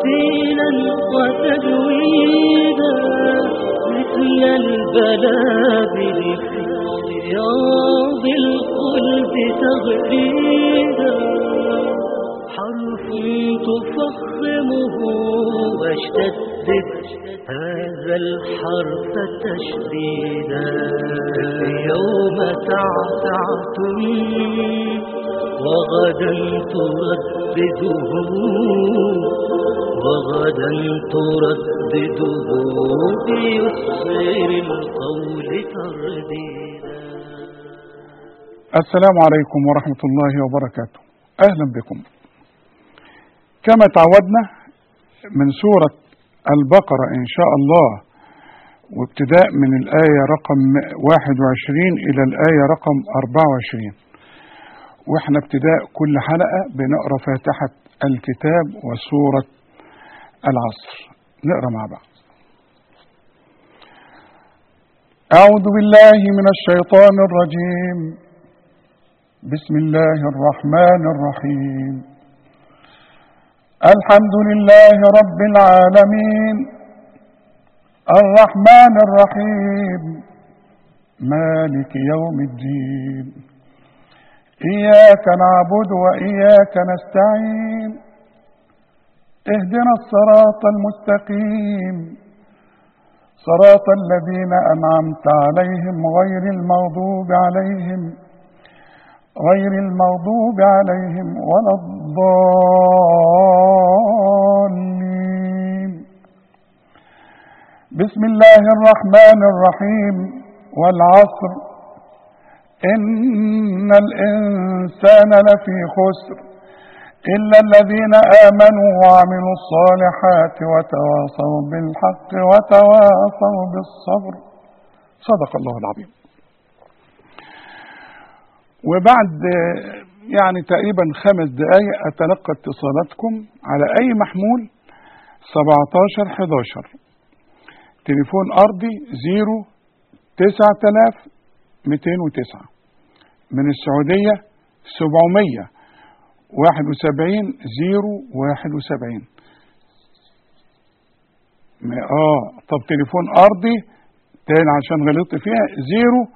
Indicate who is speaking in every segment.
Speaker 1: ترتيلا وتجويدا مثل البلابل في رياض القلب تغريدا حرف تفخمه واشتدد هذا الحرف تشديدا اليوم تعتعتم وغدا تردده وغدا تردده بيسر القول ترديدا
Speaker 2: السلام عليكم ورحمة الله وبركاته أهلا بكم كما تعودنا من سورة البقرة إن شاء الله وابتداء من الآية رقم 21 إلى الآية رقم 24 وإحنا ابتداء كل حلقة بنقرأ فاتحة الكتاب وسورة العصر نقرأ مع بعض أعوذ بالله من الشيطان الرجيم بسم الله الرحمن الرحيم الحمد لله رب العالمين الرحمن الرحيم مالك يوم الدين إياك نعبد وإياك نستعين اهدنا الصراط المستقيم صراط الذين أنعمت عليهم غير المغضوب عليهم غير المغضوب عليهم ولا الضالين بسم الله الرحمن الرحيم والعصر إن الإنسان لفي خسر إلا الذين آمنوا وعملوا الصالحات وتواصوا بالحق وتواصوا بالصبر صدق الله العظيم وبعد يعني تقريبا خمس دقايق أتلقى اتصالاتكم على أي محمول 17 11 تليفون أرضي 0 9000 209 من السعودية 700 71 0 71 اه طب تليفون أرضي تاني عشان غلطت فيها 0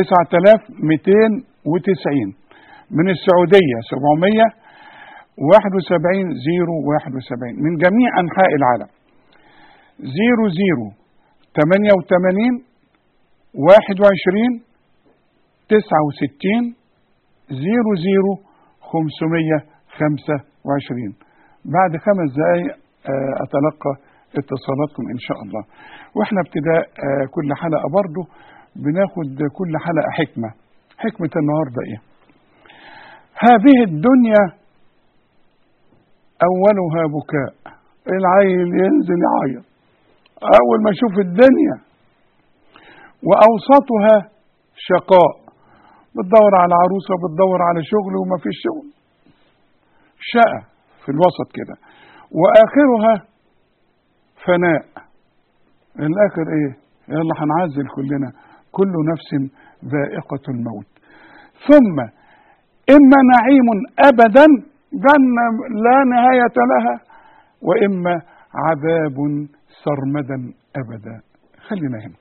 Speaker 2: 9290 من السعودية 700 71 071 من جميع أنحاء العالم 00 88 21 69 00 525 بعد خمس دقايق أتلقى اتصالاتكم إن شاء الله وإحنا ابتداء كل حلقة برضه بناخد كل حلقة حكمة حكمة النهاردة إيه هذه الدنيا أولها بكاء العيل ينزل يعيط أول ما يشوف الدنيا وأوسطها شقاء بتدور على عروسة بتدور على شغل وما فيش شغل شقة في الوسط كده وآخرها فناء الآخر إيه يلا هنعزل كلنا كل نفس ذائقة الموت ثم إما نعيم أبدا جنة لا نهاية لها وإما عذاب سرمدا أبدا خلينا هنا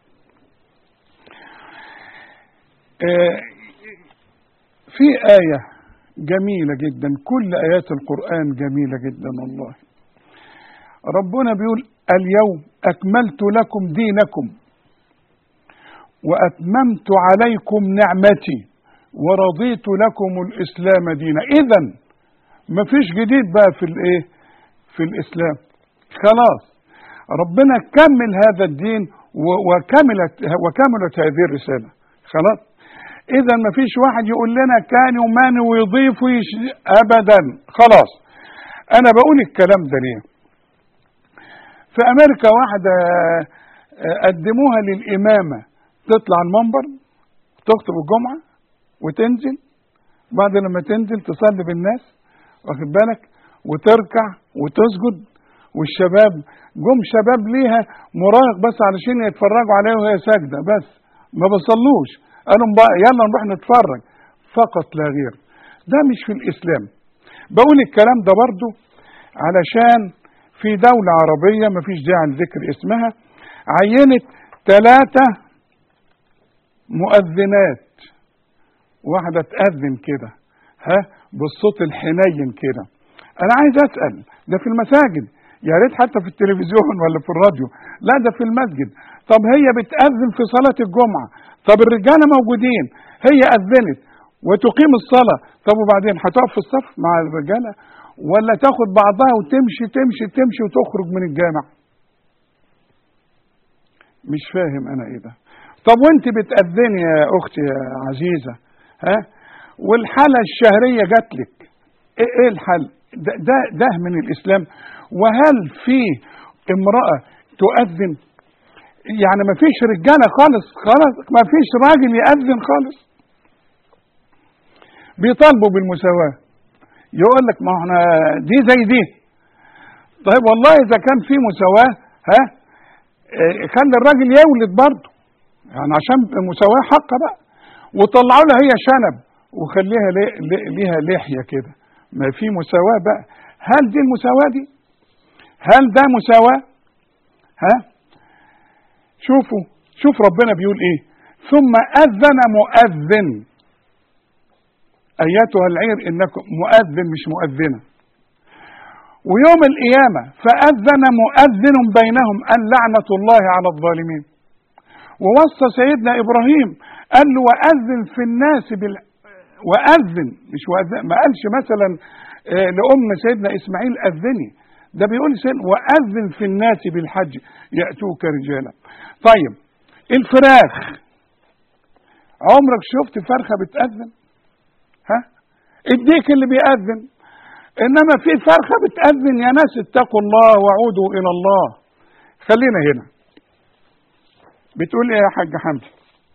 Speaker 2: آه في آية جميلة جدا كل آيات القرآن جميلة جدا والله ربنا بيقول اليوم أكملت لكم دينكم وأتممت عليكم نعمتي ورضيت لكم الإسلام دينا إذا مفيش جديد بقى في الإيه في الإسلام خلاص ربنا كمل هذا الدين وكملت وكملت هذه الرسالة خلاص إذا مفيش واحد يقول لنا كان ومان ويضيف ويش أبدا خلاص أنا بقول الكلام ده ليه في أمريكا واحدة قدموها للإمامة تطلع المنبر تخطب الجمعة وتنزل بعد لما تنزل تصلي بالناس واخد بالك وتركع وتسجد والشباب جم شباب ليها مراهق بس علشان يتفرجوا عليها وهي ساجده بس ما بصلوش قالوا بقى يلا نروح نتفرج فقط لا غير ده مش في الاسلام بقول الكلام ده برضو علشان في دولة عربية مفيش داعي لذكر اسمها عينت ثلاثة مؤذنات واحدة تأذن كده ها بالصوت الحنين كده أنا عايز أسأل ده في المساجد يا ريت حتى في التلفزيون ولا في الراديو لا ده في المسجد طب هي بتأذن في صلاة الجمعة طب الرجالة موجودين هي أذنت وتقيم الصلاة طب وبعدين هتقف في الصف مع الرجالة ولا تاخد بعضها وتمشي تمشي تمشي وتخرج من الجامع مش فاهم انا ايه ده طب وانت بتأذني يا اختي يا عزيزة ها والحالة الشهرية جات لك ايه, إيه الحل ده, ده ده من الاسلام وهل في امرأة تؤذن يعني ما فيش رجالة خالص خالص ما فيش راجل يأذن خالص بيطالبوا بالمساواة يقول لك ما احنا دي زي دي طيب والله اذا كان في مساواة ها اه خلي الراجل يولد برضه يعني عشان المساواة حقة بقى وطلعوا لها هي شنب وخليها لي- لي- ليها لحية كده ما في مساواة بقى هل دي المساواة دي هل ده مساواة ها شوفوا شوف ربنا بيقول ايه ثم أذن مؤذن أيتها العير إنكم مؤذن مش مؤذنة ويوم القيامة فأذن مؤذن بينهم أن لعنة الله على الظالمين ووصى سيدنا إبراهيم قال له وأذن في الناس بال وأذن مش وأذن ما قالش مثلا آه، لأم سيدنا إسماعيل أذني ده بيقول سيد وأذن في الناس بالحج يأتوك رجالا طيب الفراخ عمرك شفت فرخة بتأذن ها الديك اللي بيأذن انما في فرخة بتأذن يا ناس اتقوا الله وعودوا الى الله خلينا هنا بتقول ايه يا حاج حمدي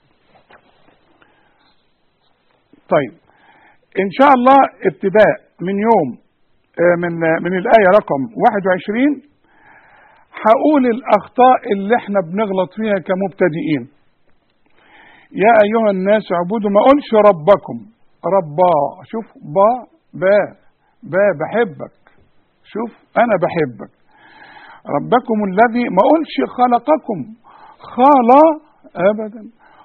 Speaker 2: طيب ان شاء الله ابتداء من يوم آه، من آه، من الايه رقم 21 هقول الاخطاء اللي احنا بنغلط فيها كمبتدئين يا ايها الناس اعبدوا ما اقولش ربكم ربا شوف با با با بحبك شوف انا بحبك ربكم الذي ما اقولش خلقكم خلا ابدا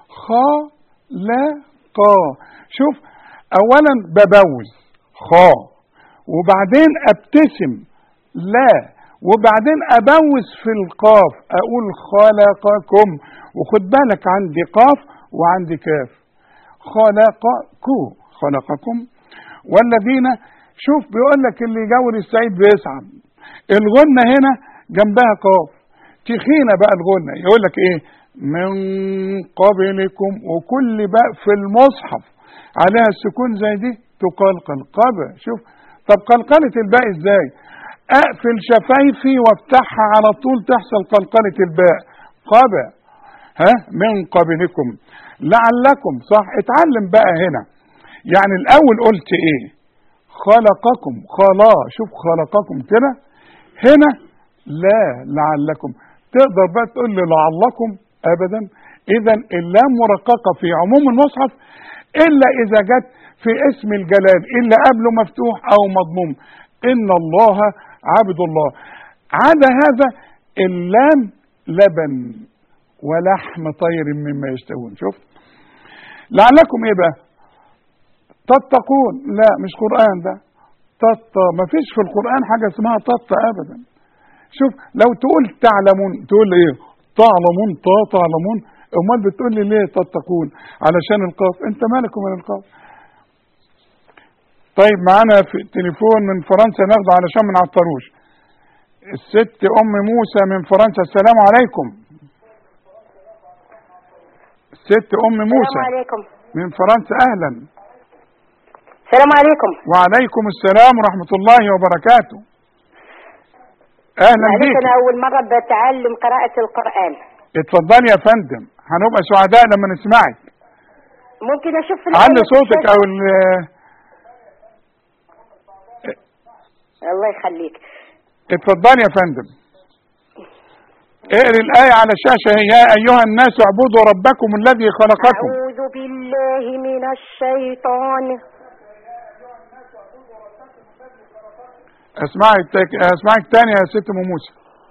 Speaker 2: خلقا شوف اولا ببوز خا وبعدين ابتسم لا وبعدين ابوز في القاف اقول خلقكم وخد بالك عندي قاف وعندي كاف خلقكم خلقكم والذين شوف بيقول لك اللي يجاور السعيد بيسعد الغنة هنا جنبها قاف تخينة بقى الغنة يقول لك ايه من قبلكم وكل بقى في المصحف عليها السكون زي دي تقلقل قبل شوف طب قلقلة الباء ازاي اقفل شفايفي وافتحها على طول تحصل قلقلة الباء قبل ها من قبلكم لعلكم صح اتعلم بقى هنا يعني الاول قلت ايه خلقكم خلا شوف خلقكم كده هنا لا لعلكم تقدر بقى تقول لي لعلكم ابدا اذا اللام مرققه في عموم المصحف الا اذا جت في اسم الجلال الا قبله مفتوح او مضموم ان الله عبد الله عدا هذا اللام لبن ولحم طير مما يشتهون شوف لعلكم ايه بقى تتقون لا مش قرآن ده تط ما فيش في القرآن حاجة اسمها تط أبدا شوف لو تقول تعلمون تقول ايه تعلمون تا تعلمون امال بتقول لي ليه تتقون علشان القاف انت مالك ومن القاف طيب معانا في تليفون من فرنسا ناخده علشان ما نعطروش الست ام موسى من فرنسا السلام عليكم الست ام موسى
Speaker 3: السلام عليكم
Speaker 2: من فرنسا اهلا
Speaker 3: السلام عليكم
Speaker 2: وعليكم السلام ورحمة الله وبركاته اهلا
Speaker 3: معلش
Speaker 2: بيك
Speaker 3: انا اول مره بتعلم قراءه القران
Speaker 2: اتفضلي يا فندم هنبقى سعداء لما نسمعك
Speaker 3: ممكن اشوف
Speaker 2: علي
Speaker 3: الآية
Speaker 2: صوتك
Speaker 3: في
Speaker 2: او
Speaker 3: الشاشة؟
Speaker 2: ال-
Speaker 3: الله يخليك
Speaker 2: اتفضلي يا فندم اقري الآية على الشاشة هي يا أيها الناس اعبدوا ربكم الذي خلقكم
Speaker 3: اعوذ بالله من الشيطان
Speaker 2: اسمعك تك... اسمعك تاني يا ست ام موسى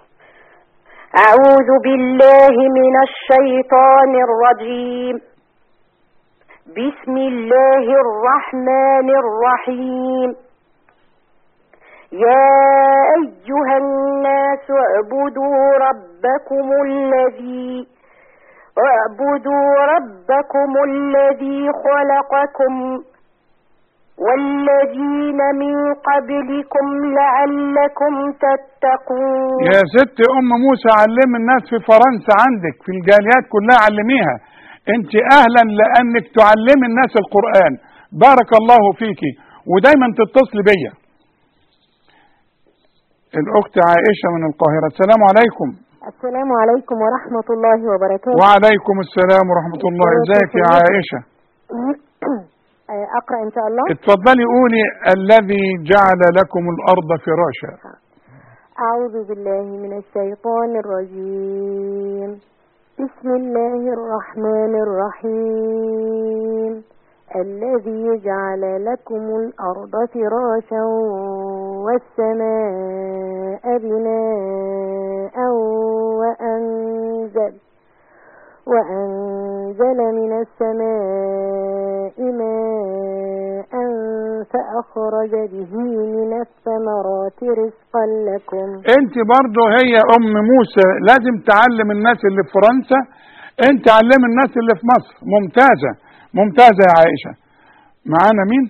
Speaker 3: أعوذ بالله من الشيطان الرجيم بسم الله الرحمن الرحيم يا أيها الناس اعبدوا ربكم الذي اعبدوا ربكم الذي خلقكم والذين من قبلكم لعلكم تتقون
Speaker 2: يا ست ام موسى علم الناس في فرنسا عندك في الجاليات كلها علميها انت اهلا لانك تعلمي الناس القرآن بارك الله فيكي ودايما تتصل بيا الاخت عائشة من القاهرة السلام عليكم
Speaker 3: السلام عليكم ورحمة الله وبركاته
Speaker 2: وعليكم السلام ورحمة الله ازيك يا عائشة
Speaker 3: أقرأ إن شاء الله
Speaker 2: اتفضلي قولي الذي جعل لكم الارض فراشا
Speaker 3: أعوذ بالله من الشيطان الرجيم بسم الله الرحمن الرحيم الذي جعل لكم الأرض فراشا والسماء بناء وأنزل وأنزل من السماء ماء فأخرج به من الثمرات رزقا لكم
Speaker 2: انت برضه هي ام موسى لازم تعلم الناس اللي في فرنسا انت علم الناس اللي في مصر ممتازة ممتازة يا عائشة معانا مين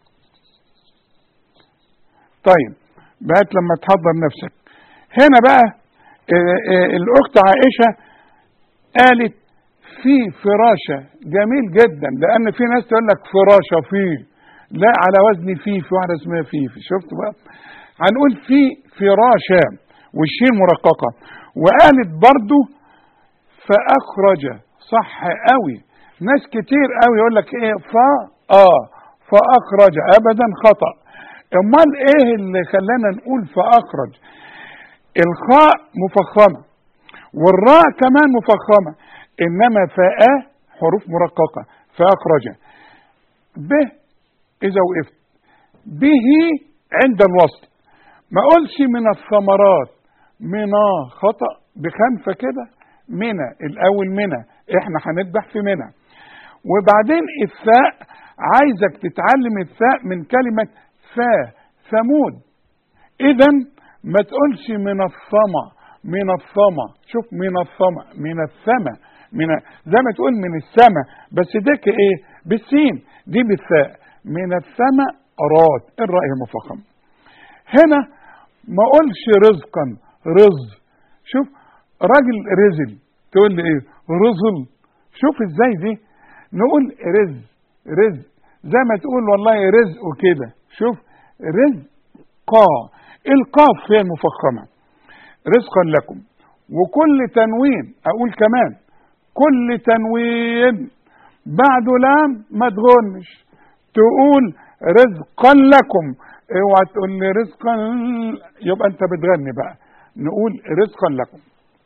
Speaker 2: طيب بقت لما تحضر نفسك هنا بقى اه اه الاخت عائشة قالت في فراشة جميل جدا لان في ناس تقول لك فراشة فيه لا على وزن فيه في واحدة اسمها فيه شفت بقى هنقول في فراشة والشين مرققة وقالت برضو فأخرج صح قوي ناس كتير قوي يقول لك ايه فا اه فأخرج ابدا خطأ امال ايه اللي خلانا نقول فأخرج الخاء مفخمة والراء كمان مفخمة انما فاء حروف مرققة فأخرج به اذا وقفت به عند الوصل ما اقولش من الثمرات منا خطأ بخنفة كده منى الاول منى احنا هنذبح في منى وبعدين الثاء عايزك تتعلم الثاء من كلمة فا ثمود اذا ما تقولش من الثمى من الثمى شوف من الثمى من الثمى من زي ما تقول من السماء بس ديك ايه بالسين دي بالثاء من السماء رات الراء مفخم هنا ما اقولش رزقا رز شوف راجل رزل تقول لي ايه رزل شوف ازاي دي نقول رز رز زي ما تقول والله رزق كده شوف رزقا القاف هي المفخمة رزقا لكم وكل تنوين اقول كمان كل تنوين بعده لام ما تغنش تقول رزقا لكم اوعى تقول لي رزقا يبقى انت بتغني بقى نقول رزقا لكم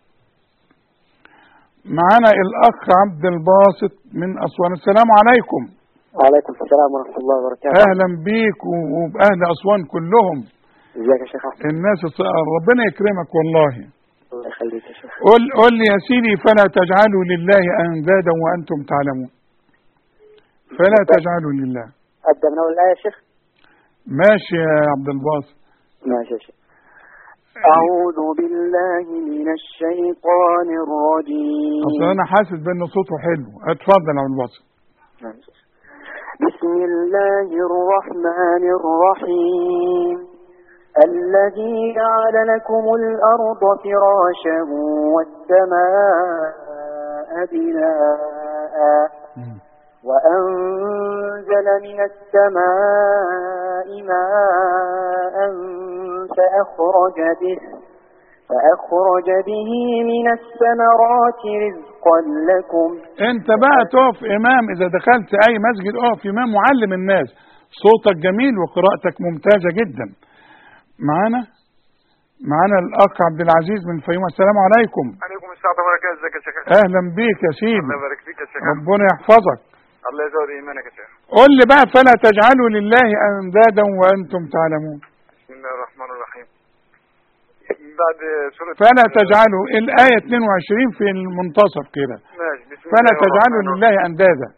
Speaker 2: معانا الاخ عبد الباسط من اسوان السلام عليكم
Speaker 4: وعليكم السلام ورحمة الله وبركاته
Speaker 2: اهلا بيك و- وباهل اسوان كلهم
Speaker 4: ازيك يا شيخ أحمد
Speaker 2: الناس الص- ربنا يكرمك والله
Speaker 4: الله يخليك يا شيخ
Speaker 2: قل قل لي يا سيدي فلا تجعلوا لله اندادا وانتم تعلمون فلا تجعلوا لله
Speaker 4: أبدأ من أول الآية يا شيخ
Speaker 2: ماشي يا عبد الباسط
Speaker 4: ماشي يا شيخ أعوذ بالله من الشيطان الرجيم
Speaker 2: اصل انا حاسس بان صوته حلو اتفضل يا عبد الباسط
Speaker 4: ماشي. بسم الله الرحمن الرحيم الذي جعل لكم الأرض فراشا والسماء بناء وأنزل من السماء ماء فأخرج به فأخرج به من الثمرات رزقا لكم
Speaker 2: انت بقى تقف امام اذا دخلت اي مسجد اقف امام معلم الناس صوتك جميل وقراءتك ممتازة جدا معانا معانا الاخ عبد العزيز من الفيوم السلام عليكم
Speaker 5: عليكم السلام ورحمة الله ازيك يا شيخ
Speaker 2: اهلا بيك يا
Speaker 5: الله
Speaker 2: سيدي
Speaker 5: يبارك فيك يا شيخ
Speaker 2: ربنا يحفظك
Speaker 5: الله يزود ايمانك يا شيخ
Speaker 2: قل لي بقى فلا تجعلوا لله اندادا وانتم تعلمون
Speaker 5: بسم الله الرحمن الرحيم بعد سورة
Speaker 2: فلا تجعلوا الآية 22 في المنتصف كده
Speaker 5: ماشي بسم
Speaker 2: فلا
Speaker 5: الله
Speaker 2: تجعلوا
Speaker 5: الرحمن
Speaker 2: لله أندادا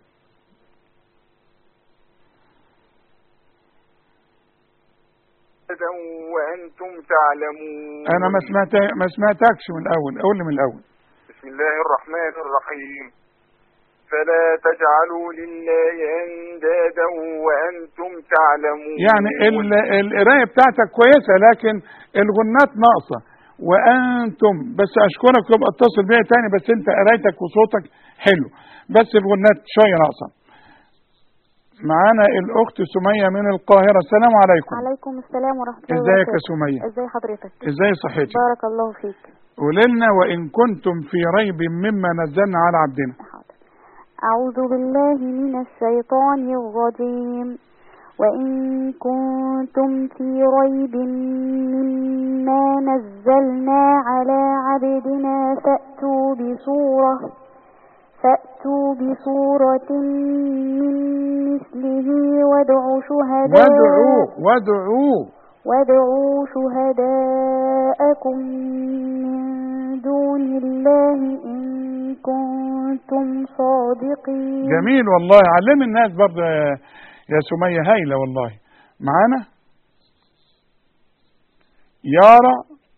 Speaker 5: الرحيم. وأنتم تعلمون
Speaker 2: أنا ما سمعت ما سمعتكش من الأول قول لي من الأول
Speaker 5: بسم الله الرحمن الرحيم فلا تجعلوا لله أندادا وأنتم تعلمون
Speaker 2: يعني ال- القراية بتاعتك كويسة لكن الغنات ناقصة وأنتم بس أشكرك يبقى اتصل بيا تاني بس أنت قرايتك وصوتك حلو بس الغنات شوية ناقصة معانا الأخت سمية من القاهرة السلام عليكم
Speaker 3: عليكم السلام ورحمة الله
Speaker 2: ازيك يا
Speaker 3: وبركاته
Speaker 2: سمية
Speaker 3: ازي حضرتك
Speaker 2: ازاي صحتك
Speaker 3: بارك الله فيك
Speaker 2: قولي لنا وإن كنتم في ريب مما نزلنا على عبدنا
Speaker 3: حاضر أعوذ بالله من الشيطان الرجيم وإن كنتم في ريب مما نزلنا على عبدنا فأتوا بصورة فأتوا بصورة من مثله وادعوا شهداء
Speaker 2: وادعوا وادعوا
Speaker 3: وادعوا شهداءكم من دون الله إن كنتم صادقين
Speaker 2: جميل والله علم الناس برضه يا- يا سمية هايلة والله معانا يارا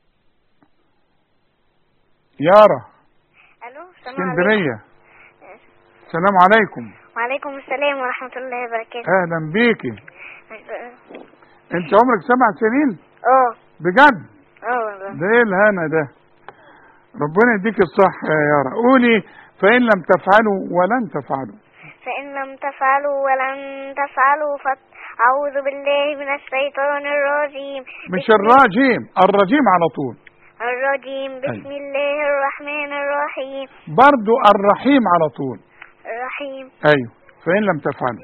Speaker 2: يارا
Speaker 6: الو السلام عليكم
Speaker 2: اسكندرية السلام عليكم
Speaker 6: وعليكم السلام ورحمة الله وبركاته
Speaker 2: اهلا بيكي انت عمرك سبع سنين
Speaker 6: اه
Speaker 2: بجد
Speaker 6: اه والله
Speaker 2: ده ايه الهنا ده ربنا يديك الصح يا يارا قولي فإن لم تفعلوا ولن تفعلوا
Speaker 6: فإن لم تفعلوا ولن تفعلوا فأعوذ بالله من الشيطان الرجيم
Speaker 2: مش
Speaker 6: بسم
Speaker 2: الراجيم الرجيم على طول
Speaker 6: الرجيم بسم الله الرحمن الرحيم
Speaker 2: برضو الرحيم على طول
Speaker 6: الرحيم
Speaker 2: ايوه فإن لم تفعلوا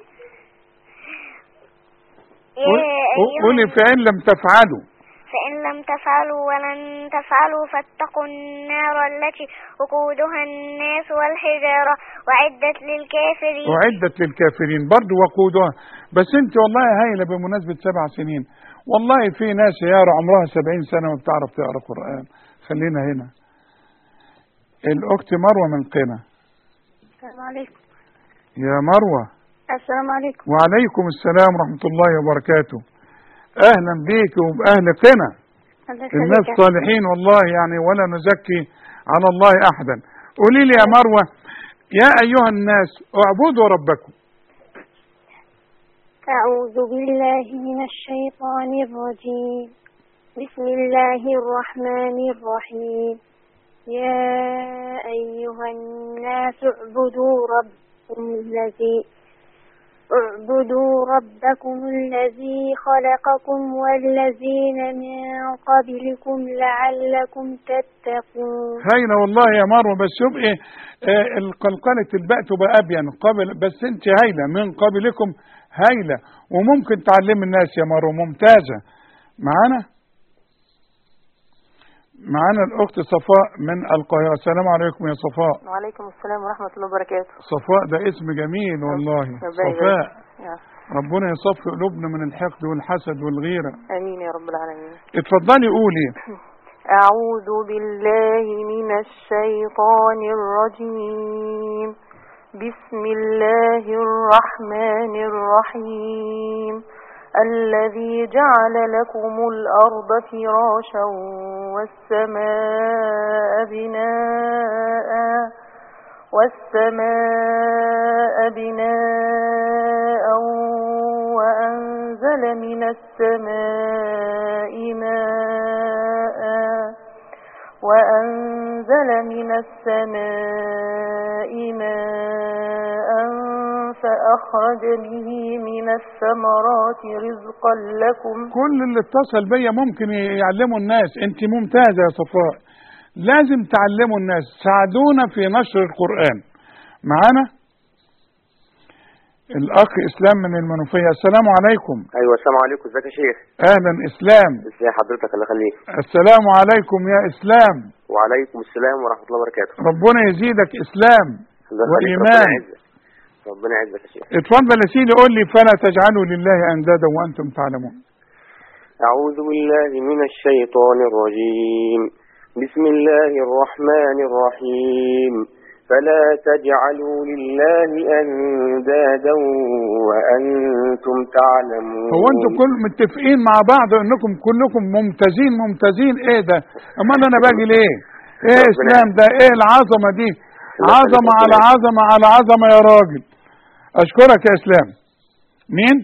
Speaker 6: يا
Speaker 2: قول-
Speaker 6: أيها
Speaker 2: قولي فإن لم تفعلوا
Speaker 6: فإن لم تفعلوا ولن تفعلوا فاتقوا النار التي وقودها الناس والحجارة وعدت للكافرين
Speaker 2: أعدت للكافرين برضو وقودها بس انت والله هايلة بمناسبة سبع سنين والله في ناس يا يارا عمرها سبعين سنة ما بتعرف تقرأ قرآن خلينا هنا الأخت مروة من قنا
Speaker 6: السلام عليكم
Speaker 2: يا مروة
Speaker 6: السلام عليكم
Speaker 2: وعليكم السلام ورحمة الله وبركاته أهلا بيك وبأهل قنا الناس صالحين والله يعني ولا نزكي على الله أحدا قولي لي يا مروة يا أيها الناس اعبدوا ربكم
Speaker 6: أعوذ بالله من الشيطان الرجيم بسم الله الرحمن الرحيم يا أيها الناس اعبدوا ربكم الذي اعبدوا ربكم الذي خلقكم والذين من قبلكم لعلكم تتقون
Speaker 2: هايلة والله يا مروة بس يبقى آه، القلقلة الباء تبقى أبين قبل بس أنت هايلة من قبلكم هايلة وممكن تعلم الناس يا مروة ممتازة معانا معانا الأخت صفاء من القاهرة السلام عليكم يا صفاء
Speaker 3: وعليكم السلام ورحمة الله وبركاته
Speaker 2: صفاء ده اسم جميل والله
Speaker 3: ربنا
Speaker 2: صفاء
Speaker 3: يبارك.
Speaker 2: ربنا يصفي قلوبنا من الحقد والحسد والغيرة
Speaker 3: آمين يا رب العالمين
Speaker 2: اتفضلي قولي
Speaker 3: أعوذ بالله من الشيطان الرجيم بسم الله الرحمن الرحيم الذي جعل لكم الأرض فراشا والسماء بناء والسماء بناء وأنزل من السماء ماء وأنزل من السماء ماء فأخرج به من الثمرات رزقا لكم
Speaker 2: كل اللي اتصل بيا ممكن يعلموا الناس انت ممتازة يا صفاء لازم تعلموا الناس ساعدونا في نشر القرآن معانا الأخ إسلام من المنوفية السلام عليكم
Speaker 7: ايوه السلام عليكم ازيك يا شيخ
Speaker 2: أهلا إسلام
Speaker 7: ازي حضرتك الله يخليك
Speaker 2: السلام عليكم يا إسلام
Speaker 7: وعليكم السلام ورحمه الله وبركاته
Speaker 2: ربنا يزيدك إسلام
Speaker 7: الله يخليك
Speaker 2: وإيمان.
Speaker 7: ربنا يعزك ربنا يعزك يا شيخ
Speaker 2: اتفضل يا سيدي قول لي فلا تجعلوا لله أندادا وأنتم تعلمون
Speaker 7: أعوذ بالله من الشيطان الرجيم بسم الله الرحمن الرحيم فلا تجعلوا لله أندادا وأنتم تعلمون
Speaker 2: هو انتوا كل متفقين مع بعض انكم كلكم ممتازين ممتازين ايه ده امال انا باجي ليه ايه
Speaker 7: ربنا-
Speaker 2: اسلام ده ايه العظمه دي عظمه على عظمه على عظمه يا راجل اشكرك يا اسلام مين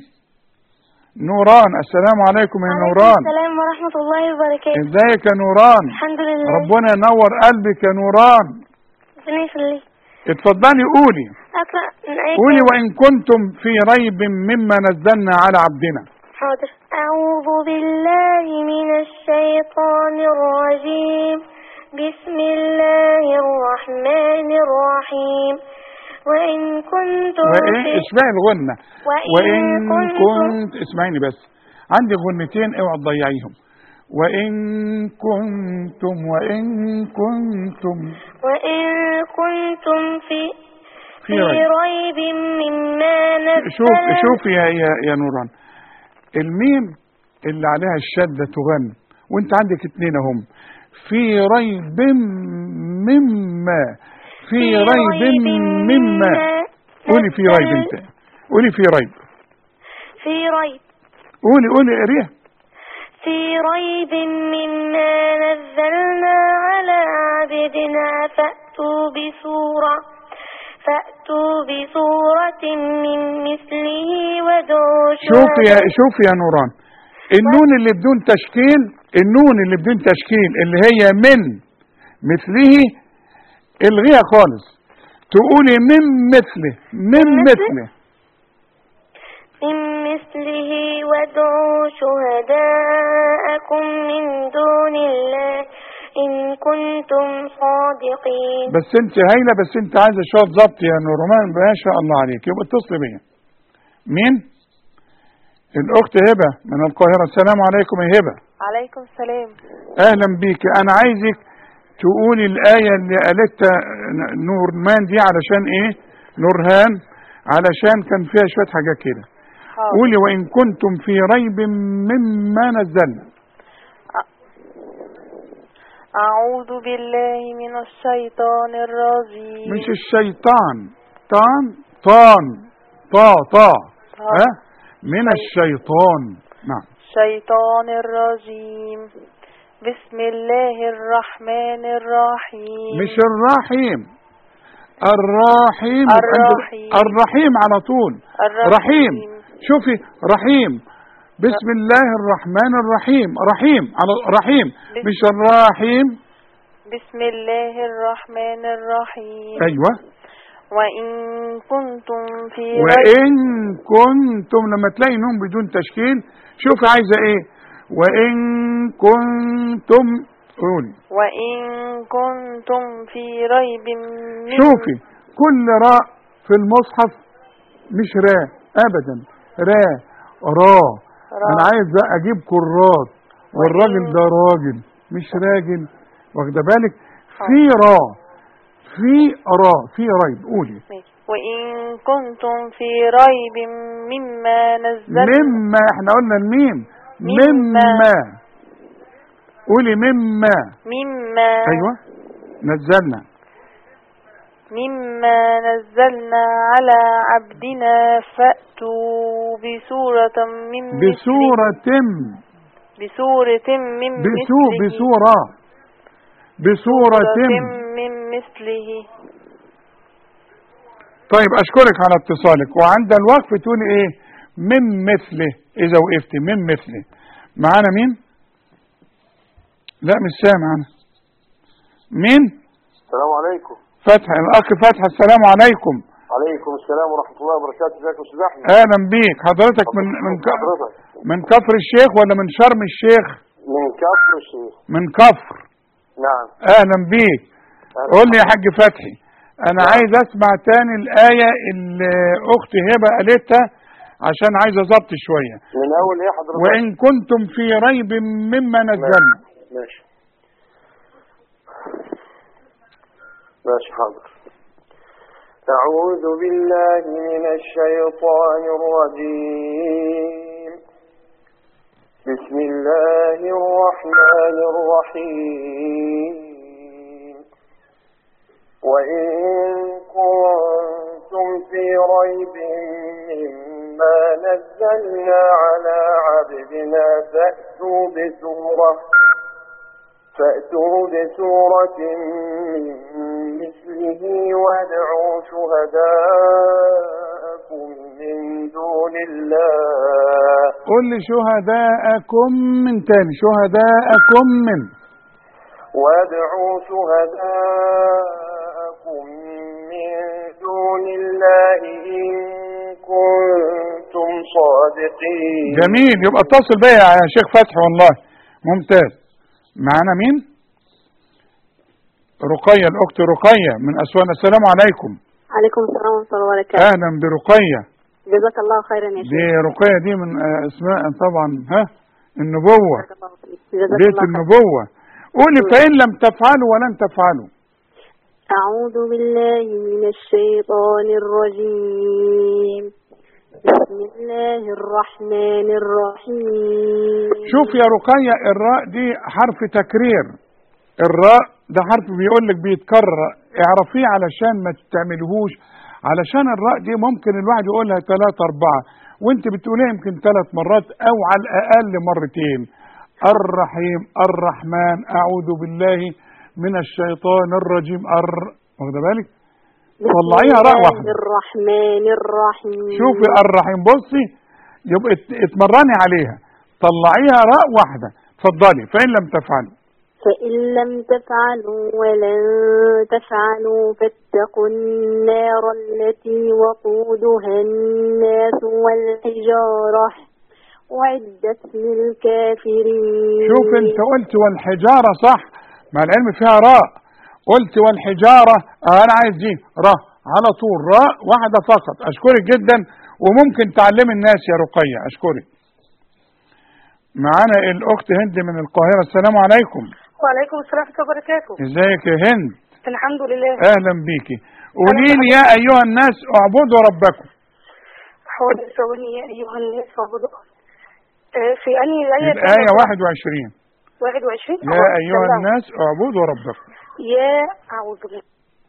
Speaker 2: نوران السلام عليكم يا نوران
Speaker 6: السلام ورحمة الله وبركاته
Speaker 2: ازيك يا نوران
Speaker 6: الحمد لله
Speaker 2: ربنا ينور قلبك يا نوران
Speaker 6: ربنا يخليك
Speaker 2: اتفضلي قولي
Speaker 6: أقرأ من آية
Speaker 2: قولي وان كنتم في ريب مما نزلنا على عبدنا
Speaker 6: حاضر أعوذ بالله من الشيطان الرجيم بسم الله الرحمن الرحيم وإن كنتم
Speaker 2: وإن
Speaker 6: في
Speaker 2: اسمعي الغنة
Speaker 6: وإن
Speaker 2: وإن
Speaker 6: كنتم
Speaker 2: كنت اسمعيني بس عندي غنتين اوعى تضيعيهم وإن كنتم وإن كنتم
Speaker 6: وإن كنتم في
Speaker 2: في
Speaker 6: في
Speaker 2: ريب
Speaker 6: ريب مما نزل
Speaker 2: شوف شوف يا يا يا نوران الميم اللي عليها الشدة تغن وانت عندك اتنين اهم في ريب مما في ريب مما قولي في ريب
Speaker 6: نزل-
Speaker 2: انت قولي في ريب
Speaker 6: في ريب
Speaker 2: قولي قولي قريها
Speaker 6: في ريب مما نزلنا على عبدنا فأتوا بسورة فأتوا بسورة من مثله وادعوا
Speaker 2: شوف يا
Speaker 6: شهداء-
Speaker 2: شوف يا نوران النون اللي بدون تشكيل النون اللي بدون تشكيل اللي هي من مثله الغيها خالص تقولي من مثله من
Speaker 6: من مثله؟
Speaker 2: مثله
Speaker 6: من مثله وادعوا شهداءكم من دون الله إن كنتم صادقين
Speaker 2: بس انت هايله بس انت عايزه شويه ضبط يا نورمان ما شاء الله عليك يبقى اتصلي بيا مين الاخت هبه من القاهره السلام عليكم يا هبه
Speaker 3: عليكم السلام
Speaker 2: اهلا بيك انا عايزك تقولي الايه اللي قالتها نورمان دي علشان ايه نورهان علشان كان فيها شويه حاجات كده
Speaker 3: حاضر.
Speaker 2: قولي وان كنتم في ريب مما نزلنا
Speaker 3: أعوذ بالله من الشيطان الرجيم
Speaker 2: مش الشيطان طان طان طا طا ها من الشيطان نعم
Speaker 3: الشيطان الرجيم بسم الله الرحمن الرحيم
Speaker 2: مش الرحيم الرحيم
Speaker 3: الرحيم.
Speaker 2: الرحيم على طول
Speaker 3: الرحيم.
Speaker 2: رحيم شوفي رحيم بسم الله الرحمن الرحيم رحيم على رحيم
Speaker 3: بسم-
Speaker 2: مش الرحيم
Speaker 3: بسم الله الرحمن الرحيم
Speaker 2: ايوه
Speaker 3: وإن كنتم في ريب
Speaker 2: وان كنتم لما تلاقي نون بدون تشكيل شوفي عايزه ايه وان كنتم قولي
Speaker 3: وإن كنتم في ريب من
Speaker 2: شوفي كل راء في المصحف مش راء ابدا راء را
Speaker 3: را.
Speaker 2: انا عايز بقى اجيب كرات والراجل ده راجل مش راجل واخده بالك في را في را في ريب قولي
Speaker 3: ماشي. وإن كنتم في ريب مما نزلنا
Speaker 2: مما احنا قلنا الميم
Speaker 3: مما.
Speaker 2: مما قولي مما
Speaker 3: مما
Speaker 2: ايوه نزلنا
Speaker 3: مما نزلنا على عبدنا فأتوا بسورة من مثله
Speaker 2: بسورة
Speaker 3: بسورة من
Speaker 2: بسو
Speaker 3: مثله
Speaker 2: بسورة بسورة
Speaker 3: من مثله
Speaker 2: طيب اشكرك على اتصالك وعند الوقف تقولي ايه من مثله اذا وقفت من مثله معانا مين لا مش سامع انا مين
Speaker 5: السلام عليكم
Speaker 2: فتح الاخ فتح السلام عليكم
Speaker 5: عليكم السلام ورحمة الله وبركاته ازيك يا استاذ احمد
Speaker 2: اهلا بيك حضرتك من من ك-
Speaker 5: حضرتك
Speaker 2: من كفر الشيخ ولا من شرم الشيخ
Speaker 5: من كفر الشيخ
Speaker 2: من كفر
Speaker 5: نعم
Speaker 2: اهلا بيك قول لي يا حاج فتحي انا عايز اسمع تاني الايه اللي اختي هبه قالتها عشان عايز اظبط شويه
Speaker 5: من اول ايه حضرتك
Speaker 2: وان كنتم في ريب مما نزلنا
Speaker 5: ماشي ماشي حاضر أعوذ بالله من الشيطان الرجيم بسم الله الرحمن الرحيم وإن كنتم في ريب مما نزلنا على عبدنا فأتوا بسورة فأتوا بسورة من مثله وادعوا شهداءكم من دون الله
Speaker 2: قل لي شهداءكم من تاني شهداءكم من
Speaker 5: وادعوا شهداءكم من دون الله إن كنتم صادقين
Speaker 2: جميل يبقى اتصل بيا يا شيخ فتحي والله ممتاز معانا مين رقية الأخت رقية من أسوان السلام عليكم
Speaker 8: عليكم السلام ورحمة الله وبركاته
Speaker 2: أهلا برقية
Speaker 8: جزاك الله خيرا يا
Speaker 2: دي
Speaker 8: شيخ
Speaker 2: رقية دي من آه، أسماء طبعا ها النبوة
Speaker 8: جزاك الله خير. جزاك
Speaker 2: بيت
Speaker 8: الله خير.
Speaker 2: النبوة قولي فإن لم تفعلوا ولن تفعلوا
Speaker 8: أعوذ بالله من الشيطان الرجيم بسم الله الرحمن الرحيم
Speaker 2: شوف يا رقية الراء دي حرف تكرير الراء ده حرف بيقول لك بيتكرر اعرفيه علشان ما تعملهوش علشان الراء دي ممكن الواحد يقولها ثلاثة أربعة وانت بتقولها يمكن ثلاث مرات أو على الأقل مرتين الرحيم الرحمن أعوذ بالله من الشيطان الرجيم أر واخده بالك
Speaker 8: بسم
Speaker 2: طلعيها راء
Speaker 8: الله
Speaker 2: واحدة.
Speaker 8: الرحمن الرحيم
Speaker 2: شوفي الرحيم بصي يبقى ات- اتمرني عليها طلعيها راء واحدة اتفضلي فإن لم تفعلوا
Speaker 8: فإن لم تفعلوا ولن تفعلوا فاتقوا النار التي وقودها الناس والحجارة أعدت للكافرين
Speaker 2: شوف انت قلت والحجارة صح مع العلم فيها راء قلت والحجارة اه انا عايز دي راء على طول راء واحدة فقط اشكرك جدا وممكن تعلمي الناس يا رقية اشكرك معانا الاخت هند من القاهرة السلام عليكم
Speaker 3: وعليكم السلام ورحمة الله وبركاته
Speaker 2: ازيك يا هند
Speaker 3: الحمد لله
Speaker 2: اهلا بيكي قولي لي يا ايها الناس اعبدوا ربكم
Speaker 3: حاضر سووني يا أيها الناس اعبدوا آه، في أنهي آية
Speaker 2: الآية
Speaker 3: كده؟
Speaker 2: 21
Speaker 3: 21
Speaker 2: يا
Speaker 3: آه،
Speaker 2: ايها
Speaker 3: تمام.
Speaker 2: الناس اعبدوا ربكم
Speaker 3: يا أعوذ بالله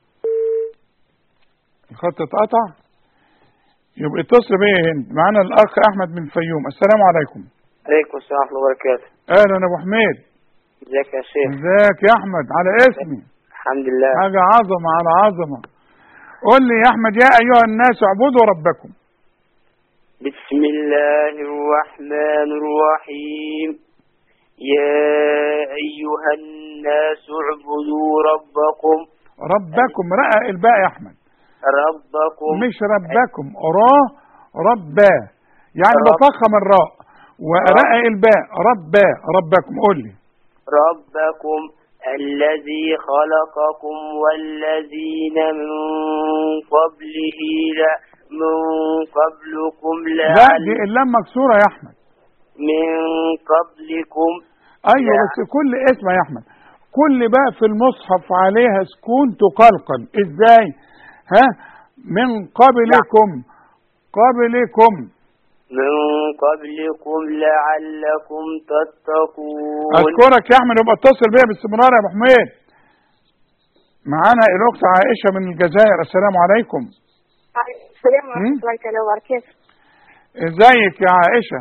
Speaker 2: الخط اتقطع يبقى اتصل بيا يا هند معانا الاخ احمد من الفيوم السلام عليكم
Speaker 7: عليكم السلام ورحمة الله وبركاته
Speaker 2: اهلا يا ابو حميد
Speaker 7: ازيك يا شيخ
Speaker 2: ازيك يا احمد على اسمي
Speaker 7: الحمد لله
Speaker 2: حاجه عظمه على عظمه قول لي يا احمد يا ايها الناس اعبدوا ربكم
Speaker 7: بسم الله الرحمن الرحيم يا أيها الناس اعبدوا ربكم
Speaker 2: ربكم رقق الباء يا احمد
Speaker 7: ربكم
Speaker 2: مش ربكم را ربا يعني
Speaker 7: رب.
Speaker 2: بفخم الراء ورقق الباء ربا ربكم قول لي
Speaker 7: ربكم الذي خلقكم والذين من قبله لا من قبلكم
Speaker 2: لا
Speaker 7: لعل
Speaker 2: دي اللام مكسوره يا احمد
Speaker 7: من قبلكم
Speaker 2: ايوه
Speaker 7: لا.
Speaker 2: بس كل اسم يا احمد كل بقى في المصحف عليها سكون تقلقل ازاي ها من قبلكم قبلكم
Speaker 7: من قبلكم لعلكم تتقون
Speaker 2: اشكرك يا احمد يبقى اتصل بيا باستمرار يا ابو حميد معانا الاخت عائشه من الجزائر السلام عليكم
Speaker 3: السلام
Speaker 2: مم؟
Speaker 3: ورحمة الله تعالى وبركاته
Speaker 2: ازيك يا عائشه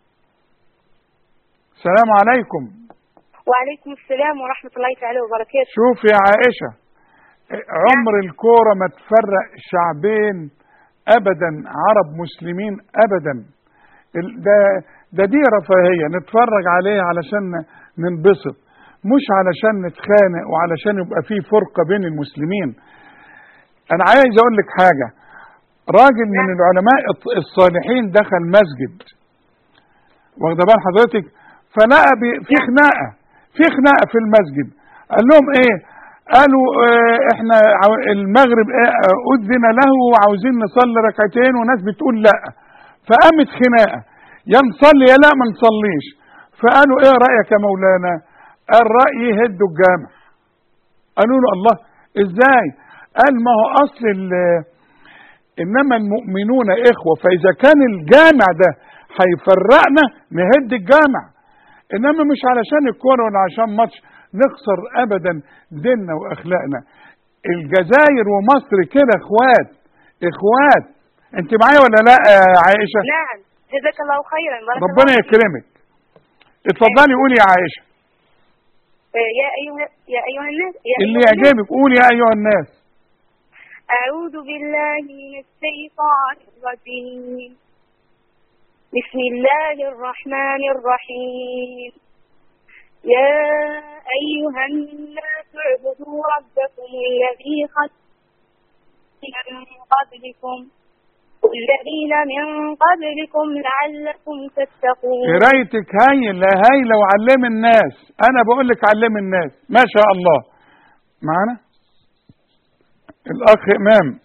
Speaker 2: السلام عليكم
Speaker 3: وعليكم السلام ورحمة الله تعالى وبركاته
Speaker 2: شوف يا عائشه عمر الكوره ما تفرق شعبين ابدا عرب مسلمين ابدا ال- ده ده دي رفاهيه نتفرج عليه علشان ننبسط مش علشان نتخانق وعلشان يبقى في فرقه بين المسلمين انا عايز اقول لك حاجه راجل من العلماء الط- الصالحين دخل مسجد واخده بال حضرتك فلقى بي- في خناقه في خناقه في المسجد قال لهم ايه قالوا اه احنا عاو- المغرب اه اه اذن له وعاوزين نصلي ركعتين وناس بتقول لا فقامت خناقه يا نصلي يا لا ما نصليش فقالوا ايه رايك يا مولانا الراي يهدوا الجامع قالوا له الله ازاي قال ما هو اصل ال- انما المؤمنون اخوه فاذا كان الجامع ده هيفرقنا نهد الجامع انما مش علشان الكوره ولا عشان ماتش نخسر ابدا ديننا واخلاقنا الجزائر ومصر كده اخوات اخوات انت معايا ولا لا يا عائشه
Speaker 3: نعم جزاك الله خيرا بارك
Speaker 2: ربنا
Speaker 3: الله فيك.
Speaker 2: يكرمك اتفضلي قولي يا عائشه
Speaker 3: آه، يا أيها يا أيها الناس يا
Speaker 2: اللي
Speaker 3: أيها الناس
Speaker 2: يعجبك قولي يا ايها الناس
Speaker 3: أعوذ بالله من الشيطان الرجيم بسم الله الرحمن الرحيم يا أيها الناس اعبدوا ربكم الذي خلق من قبلكم والذين من قبلكم لعلكم تتقون
Speaker 2: قرايتك هايله هايله وعلم الناس انا بقول لك علم الناس ما شاء الله معانا الاخ امام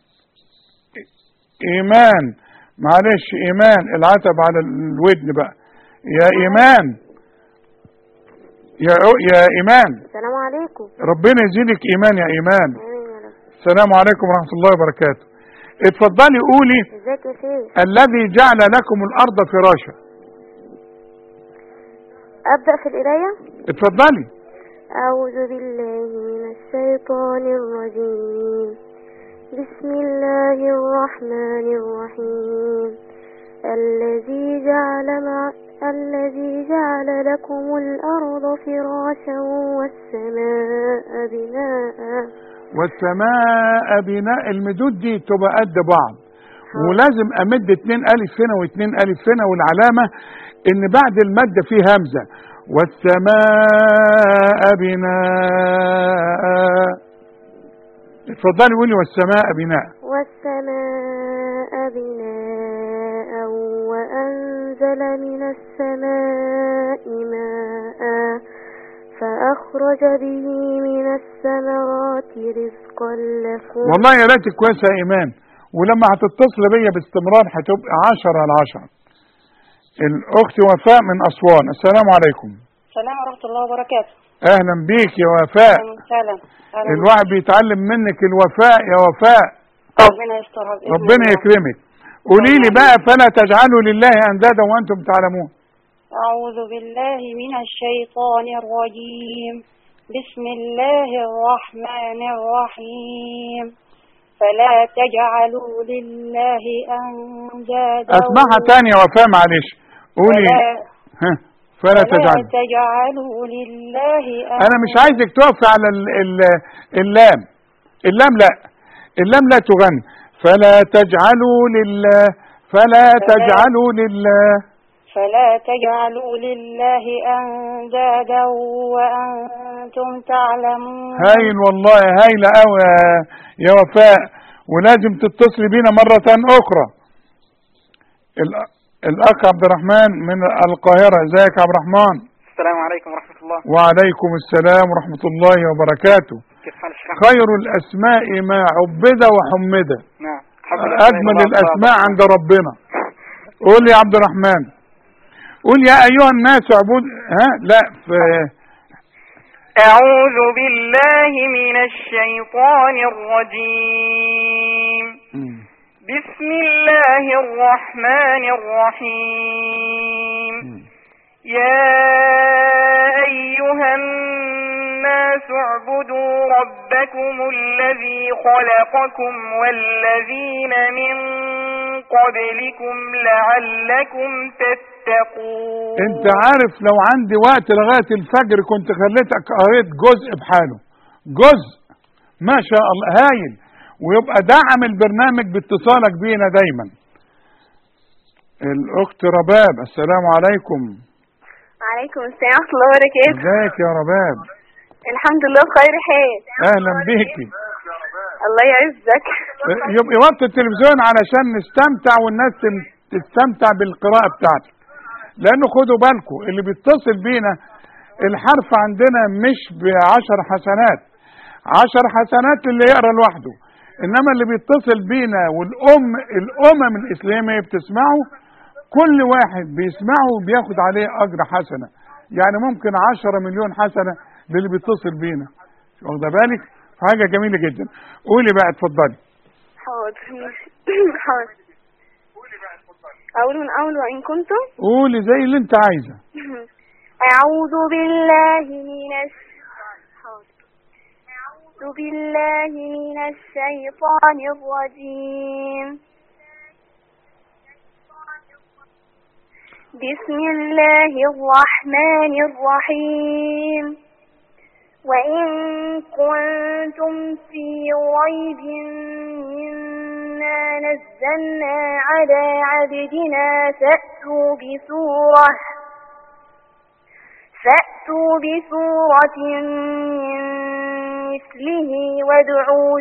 Speaker 2: ايمان معلش ايمان العتب على الودن بقى يا ايمان يا يا ايمان
Speaker 8: السلام عليكم
Speaker 2: ربنا يزيدك ايمان يا ايمان
Speaker 8: آمين يا رب
Speaker 2: السلام عليكم ورحمه الله وبركاته اتفضلي قولي
Speaker 8: ازيك يا شيخ
Speaker 2: الذي جعل لكم الارض فراشا
Speaker 8: أبدأ في القراية
Speaker 2: اتفضلي
Speaker 8: أعوذ بالله من الشيطان الرجيم بسم الله الرحمن الرحيم الذي جعل مع الذي جعل لكم الأرض فراشا والسماء بناء
Speaker 2: والسماء بناء المدود دي تبقى قد بعض ولازم امد اتنين الف هنا واتنين الف هنا والعلامة ان بعد المادة فيه همزة والسماء بناء اتفضلي قولي والسماء بناء
Speaker 8: والسماء بناء وأنزل من السماء ماء فأخرج به من الثمرات رزقا لكم
Speaker 2: والله يا ريتك كويسة يا ايمان ولما هتتصل بيا باستمرار هتبقى عشرة على عشرة الاخت وفاء من اسوان السلام عليكم
Speaker 3: السلام ورحمة الله وبركاته
Speaker 2: اهلا بيك يا وفاء
Speaker 3: أهلا وسهلا أهلا
Speaker 2: الواحد بيتعلم منك الوفاء يا وفاء
Speaker 3: ربنا يسترها بإذن
Speaker 2: ربنا
Speaker 3: الله.
Speaker 2: يكرمك قولي لي بقى فلا تجعلوا لله اندادا وانتم تعلمون
Speaker 3: أعوذ بالله من الشيطان الرجيم بسم الله الرحمن الرحيم فلا تجعلوا لله أندادا
Speaker 2: اسمعها تاني يا وفاء معلش قولي
Speaker 3: فلا,
Speaker 2: ها فلا
Speaker 3: فلا
Speaker 2: تجعلوا
Speaker 3: تجعلوا لله
Speaker 2: انا مش عايزك تقفي على ال ال اللام اللام لا اللام لا تغني فلا تجعلوا لله فلا
Speaker 3: فلا-
Speaker 2: تجعلوا لله
Speaker 3: فلا تجعلوا لله أندادا وأنتم تعلمون
Speaker 2: هايل والله هايلة قوي يا- يا وفاء ولازم تتصلي بينا مرة أخرى الأ- الأخ عبد الرحمن من القاهرة ازيك يا عبد الرحمن
Speaker 9: السلام عليكم ورحمة الله
Speaker 2: وعليكم السلام ورحمة الله وبركاته
Speaker 9: كيف حال الشيخ
Speaker 2: خير الأسماء ما عبد وحمد
Speaker 9: نعم الحمد لله
Speaker 2: أجمل
Speaker 9: الله
Speaker 2: الأسماء
Speaker 9: أكبر.
Speaker 2: عند ربنا قول يا عبد الرحمن قول يا أيها الناس اعبد ها لا في
Speaker 9: أعوذ بالله من الشيطان الرجيم بسم الله الرحمن الرحيم يا أيها الناس اعبدوا ربكم الذي خلقكم والذين من قبلكم لعلكم تتقون
Speaker 2: انت عارف لو عندي وقت لغاية الفجر كنت خليتك قريت جزء بحاله جزء ما شاء الله هايل ويبقى دعم البرنامج باتصالك بينا دايما الاخت رباب السلام عليكم
Speaker 3: عليكم السلام ورحمة الله وبركاته
Speaker 2: ازيك يا رباب
Speaker 3: الحمد لله بخير حال
Speaker 2: اهلا بيكي
Speaker 3: الله يعزك
Speaker 2: يبقى وقت التلفزيون علشان نستمتع والناس تم- تستمتع بالقراءة بتاعتك لانه خدوا بالكم اللي بيتصل بينا الحرف عندنا مش بعشر حسنات عشر حسنات اللي يقرا لوحده انما اللي بيتصل بينا والام الامم الاسلاميه بتسمعه كل واحد بيسمعه بياخد عليه اجر حسنه يعني ممكن عشرة مليون حسنه للي بيتصل بينا واخده بالك حاجه جميله جدا قولي بقى اتفضلي
Speaker 3: حاضر حاضر أقول من أول وإن كنتم
Speaker 2: قولي زي اللي انت عايزه
Speaker 6: أعوذ بالله من الش... أعوذ بالله من الشيطان الرجيم بسم الله الرحمن الرحيم وإن كنتم في ريب مما نزلنا على عبدنا فأتوا بسورة فأتوا بسورة من مثله وادعوا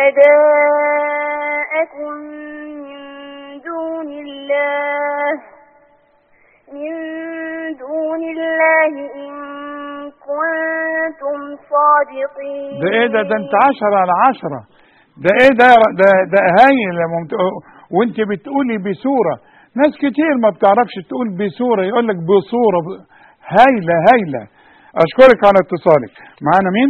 Speaker 6: شهداءكم من دون الله من دون الله إن كنتم صادقين
Speaker 2: ده ايه ده ده انت عشرة على عشرة ده ايه ده ده ده هايل يا ممت... وانت بتقولي بصورة ناس كتير ما بتعرفش تقول بصورة يقول لك بصورة ب... هايلة هايلة اشكرك على اتصالك معانا مين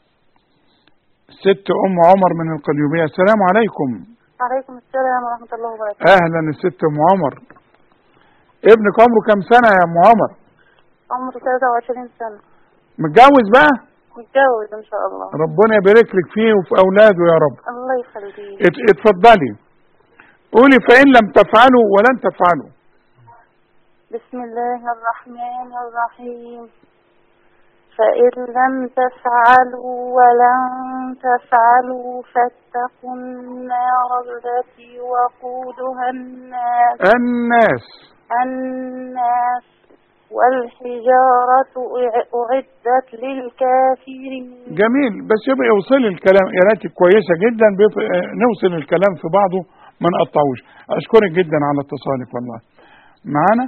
Speaker 2: ست ام عمر من القليوبية السلام عليكم
Speaker 3: عليكم السلام ورحمة الله وبركاته
Speaker 2: اهلا الست ام عمر ابنك عمره كام سنة يا ام عمر
Speaker 3: عمري 23 سنة
Speaker 2: متجوز بقى
Speaker 3: متجوز إن شاء الله
Speaker 2: ربنا يبارك لك فيه وفي اولاده يا رب
Speaker 3: الله يخليك
Speaker 2: ات- اتفضلي قولي فإن لم تفعلوا ولن تفعلوا
Speaker 3: بسم الله الرحمن الرحيم فإن لم تفعلوا ولن تفعلوا فاتقوا النار التي وقودها الناس
Speaker 2: الناس
Speaker 3: الناس والحجارة أع- أعدت للكافرين
Speaker 2: جميل بس يبقى يوصل الكلام قراءتك كويسة جدا بيف... اه، نوصل الكلام في بعضه ما نقطعوش أشكرك جدا على اتصالك والله معانا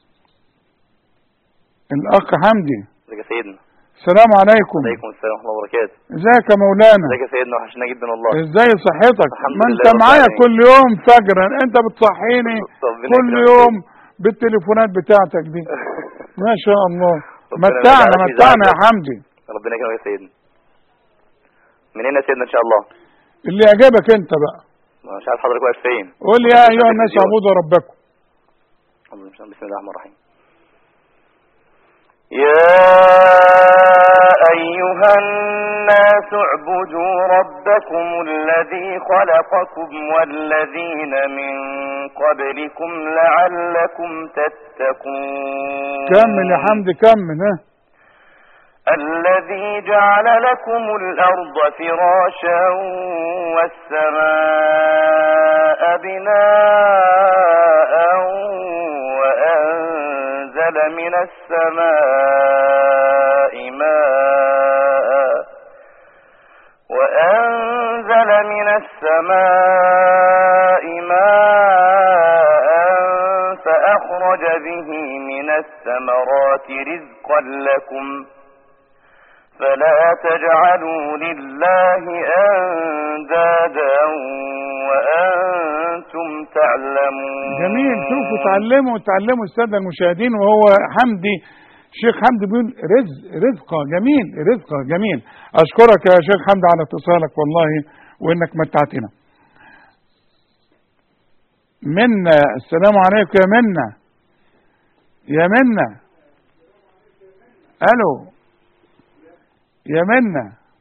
Speaker 2: الأخ حمدي
Speaker 10: ازيك يا سيدنا
Speaker 2: السلام عليكم
Speaker 10: عليكم السلام ورحمه الله وبركاته
Speaker 2: ازيك يا مولانا
Speaker 10: ازيك يا سيدنا وحشنا جدا والله
Speaker 2: ازاي صحتك
Speaker 10: الحمد
Speaker 2: ما
Speaker 10: لله
Speaker 2: انت
Speaker 10: رب
Speaker 2: معايا
Speaker 10: العالمين.
Speaker 2: كل يوم فجرا انت بتصحيني
Speaker 10: ربنا
Speaker 2: كل
Speaker 10: يكرمك.
Speaker 2: يوم بالتليفونات بتاعتك دي ما شاء الله
Speaker 10: ربنا
Speaker 2: متعنا
Speaker 10: يجعلك في
Speaker 2: متعنا يا
Speaker 10: زعلك.
Speaker 2: حمدي
Speaker 10: ربنا يكرمك يا سيدنا منين يا سيدنا ان شاء الله
Speaker 2: اللي يعجبك انت بقى
Speaker 10: مش عارف حضرتك واقف فين
Speaker 2: قول يا ايها الناس اعبدوا ربكم
Speaker 10: بسم الله الرحمن الرحيم يا أيها الناس اعبدوا ربكم الذي خلقكم والذين من قبلكم لعلكم تتقون
Speaker 2: كمل يا حمدي كمل ها
Speaker 10: الذي جعل لكم الأرض فراشا والسماء بناء وأنزل من السماء ماء وأنزل من السماء ماء فأخرج به من الثمرات رزقا لكم فلا تجعلوا لله أندادا وأنتم تعلمون
Speaker 2: جميل شوفوا تعلموا تعلموا الساده المشاهدين وهو حمدي شيخ حمدي بيقول رزق رزقة جميل رزقة جميل اشكرك يا شيخ حمدي على اتصالك والله وانك متعتنا منا السلام عليكم يا منا يا منا الو يا منا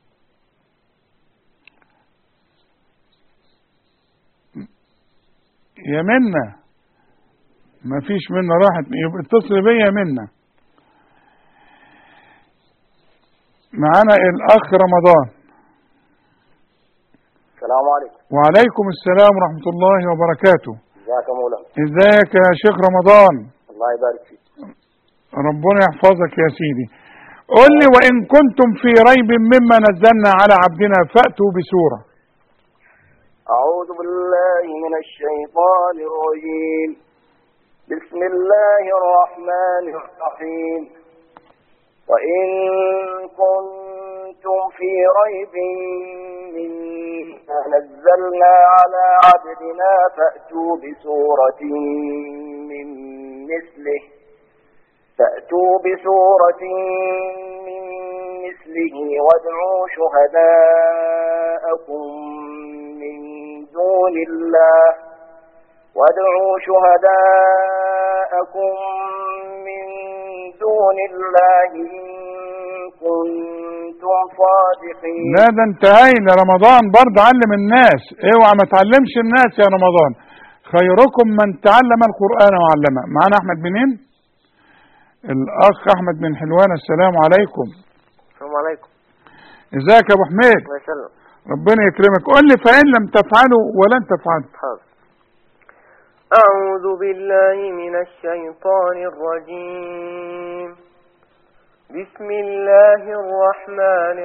Speaker 2: يا منا ما فيش منا راحت يبقى اتصل بيا منا معانا الاخ رمضان
Speaker 5: السلام عليكم
Speaker 2: وعليكم السلام ورحمة الله وبركاته
Speaker 5: ازيك يا مولانا
Speaker 2: ازيك يا شيخ رمضان
Speaker 5: الله يبارك فيك
Speaker 2: ربنا يحفظك يا سيدي قل لي وإن كنتم في ريب مما نزلنا على عبدنا فأتوا بسورة
Speaker 5: أعوذ بالله من الشيطان الرجيم بسم الله الرحمن الرحيم وإن كنتم في ريب مما نزلنا على عبدنا فأتوا بسورة من مثله فأتوا بسورة من مثله وادعوا شهداءكم من دون الله وادعوا شهداءكم من دون الله إن كنتم صادقين
Speaker 2: لا ده انتهينا رمضان برضه علم الناس اوعى ما تعلمش الناس يا رمضان خيركم من تعلم القرآن وعلمه معانا احمد منين الاخ احمد من حلوان السلام عليكم
Speaker 11: السلام عليكم
Speaker 2: ازيك يا ابو حميد
Speaker 11: الله يسلم
Speaker 2: ربنا يكرمك قول لي فإن لم تفعلوا ولن تفعلوا
Speaker 11: حاضر أعوذ بالله من الشيطان الرجيم بسم الله الرحمن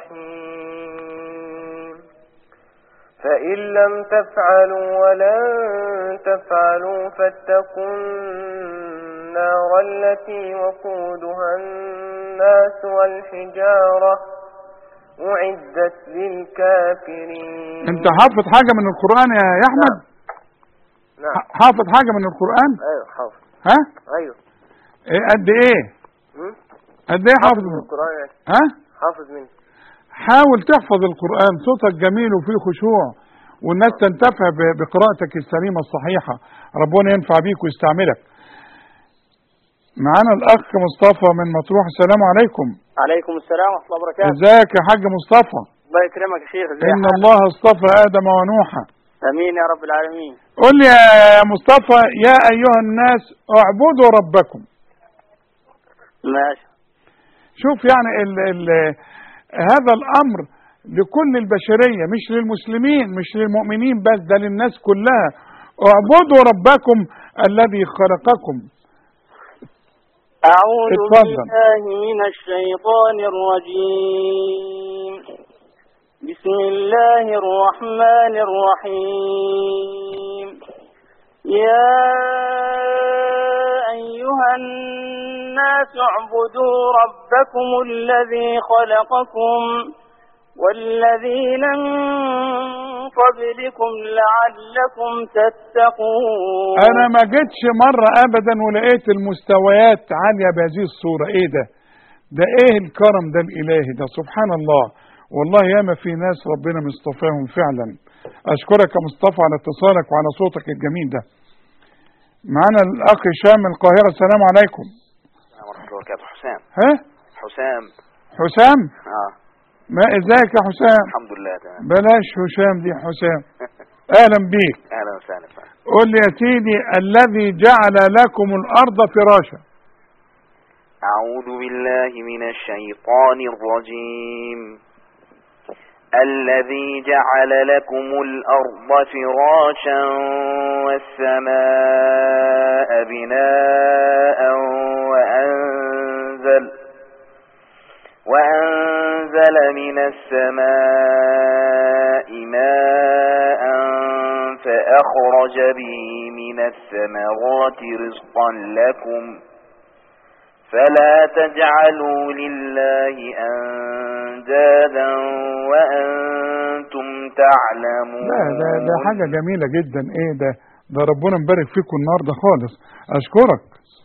Speaker 11: الرحيم فإن لم تفعلوا ولن تفعلوا فاتقوا النار التي وقودها الناس والحجارة أعدت للكافرين
Speaker 2: انت حافظ حاجة من القرآن يا يا احمد
Speaker 11: نعم
Speaker 2: ح- حافظ حاجة من القرآن
Speaker 11: أيوه حافظ
Speaker 2: ها
Speaker 11: أيوه
Speaker 2: ايه قد ايه
Speaker 11: هم؟
Speaker 2: قد ايه حافظ
Speaker 11: من القرآن يعني.
Speaker 2: ها
Speaker 11: حافظ منه
Speaker 2: حاول تحفظ القرآن صوتك جميل وفيه خشوع والناس تنتفع ب- بقراءتك السليمة الصحيحة ربنا ينفع بيك ويستعملك معانا الأخ مصطفى من مطروح السلام عليكم
Speaker 12: عليكم السلام ورحمة الله وبركاته
Speaker 2: ازيك يا حاج مصطفى
Speaker 12: الله يكرمك يا شيخ ازي
Speaker 2: إن
Speaker 12: حالك؟
Speaker 2: الله اصطفى آدم ونوحا
Speaker 12: امين يا رب العالمين
Speaker 2: قل لي يا مصطفى يا أيها الناس اعبدوا ربكم
Speaker 12: ماشي
Speaker 2: شوف يعني ال ال هذا الأمر لكل البشرية مش للمسلمين مش للمؤمنين بس ده للناس كلها اعبدوا ربكم الذي خلقكم
Speaker 12: أعوذ
Speaker 2: اتفضل.
Speaker 12: بالله من الشيطان الرجيم بسم الله الرحمن الرحيم يا أيها الناس اعبدوا ربكم الذي خلقكم والذين من قبلكم لعلكم تتقون
Speaker 2: انا ما جيتش مرة ابدا ولقيت المستويات عالية بهذه الصورة ايه ده ده ايه الكرم ده الالهي ده سبحان الله والله ياما في ناس ربنا مصطفاهم فعلا اشكرك يا مصطفى على اتصالك وعلى صوتك الجميل ده معانا الاخ هشام من القاهرة السلام عليكم
Speaker 10: السلام ورحمة الله وبركاته حسام
Speaker 2: ها
Speaker 10: حسام
Speaker 2: حسام
Speaker 10: اه
Speaker 2: ما ازيك يا حسام
Speaker 10: الحمد لله تمام
Speaker 2: بلاش هشام دي حسام اهلا بيك
Speaker 10: اهلا وسهلا فندم.
Speaker 2: قول لي يا سيدي الذي جعل لكم الارض فراشا
Speaker 10: أعوذ بالله من الشيطان الرجيم الذي جعل لكم الأرض فراشا والسماء بناء وأنزل وأنزل من السماء ماء فأخرج به من الثمرات رزقا لكم فلا تجعلوا لله أندادا وأنتم تعلمون
Speaker 2: لا ده ده حاجة جميلة جدا ايه ده ده ربنا مبارك فيكم النهارده خالص اشكرك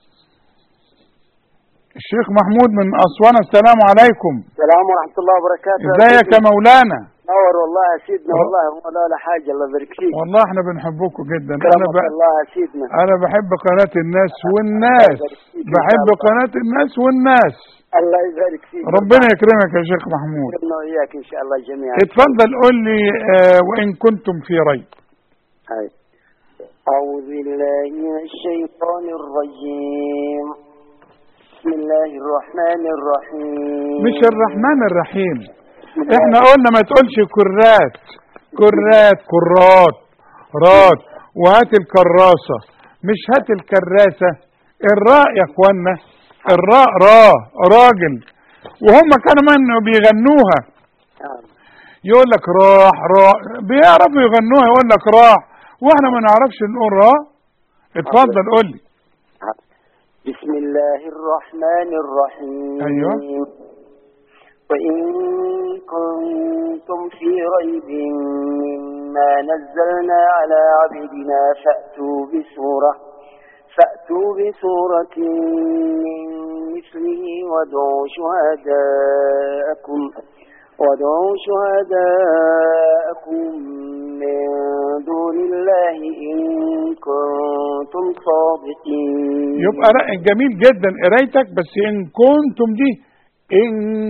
Speaker 2: الشيخ محمود من اسوان السلام عليكم
Speaker 13: السلام ورحمة الله وبركاته
Speaker 2: ازيك يا مولانا
Speaker 13: نور والله يا سيدنا
Speaker 2: أه.
Speaker 13: والله ولا ولا حاجة الله يبارك فيك
Speaker 2: والله احنا بنحبكم جدا انا
Speaker 13: كرمك
Speaker 2: ب...
Speaker 13: الله يا سيدنا
Speaker 2: انا بحب قناة الناس والناس بحب قناة الناس والناس
Speaker 13: الله يبارك فيك
Speaker 2: ربنا يكرمك يا شيخ محمود
Speaker 13: يكرمنا وإياك إن شاء الله جميعا
Speaker 2: اتفضل قول لي آه وان كنتم في ريب
Speaker 13: هاي. أعوذ بالله من الشيطان الرجيم بسم الله الرحمن الرحيم
Speaker 2: مش الرحمن الرحيم احنا قلنا ما تقولش كرات كرات كرات رات وهات الكراسة مش هات الكراسة الراء يا اخوانا الراء را راجل وهم كانوا من بيغنوها يقول لك راح راح بيعرفوا يغنوها يقول لك راح واحنا ما نعرفش نقول راء اتفضل قول لي
Speaker 13: بسم الله الرحمن الرحيم
Speaker 2: أيوة.
Speaker 13: وإن كنتم في ريب مما نزلنا على عبدنا فأتوا بسورة فأتوا بسورة من مثله وادعوا شهداءكم وادعوا شهداءكم من دون الله إن كنتم صادقين
Speaker 2: يبقى ر- جميل جدا قرايتك بس ان كنتم دي ان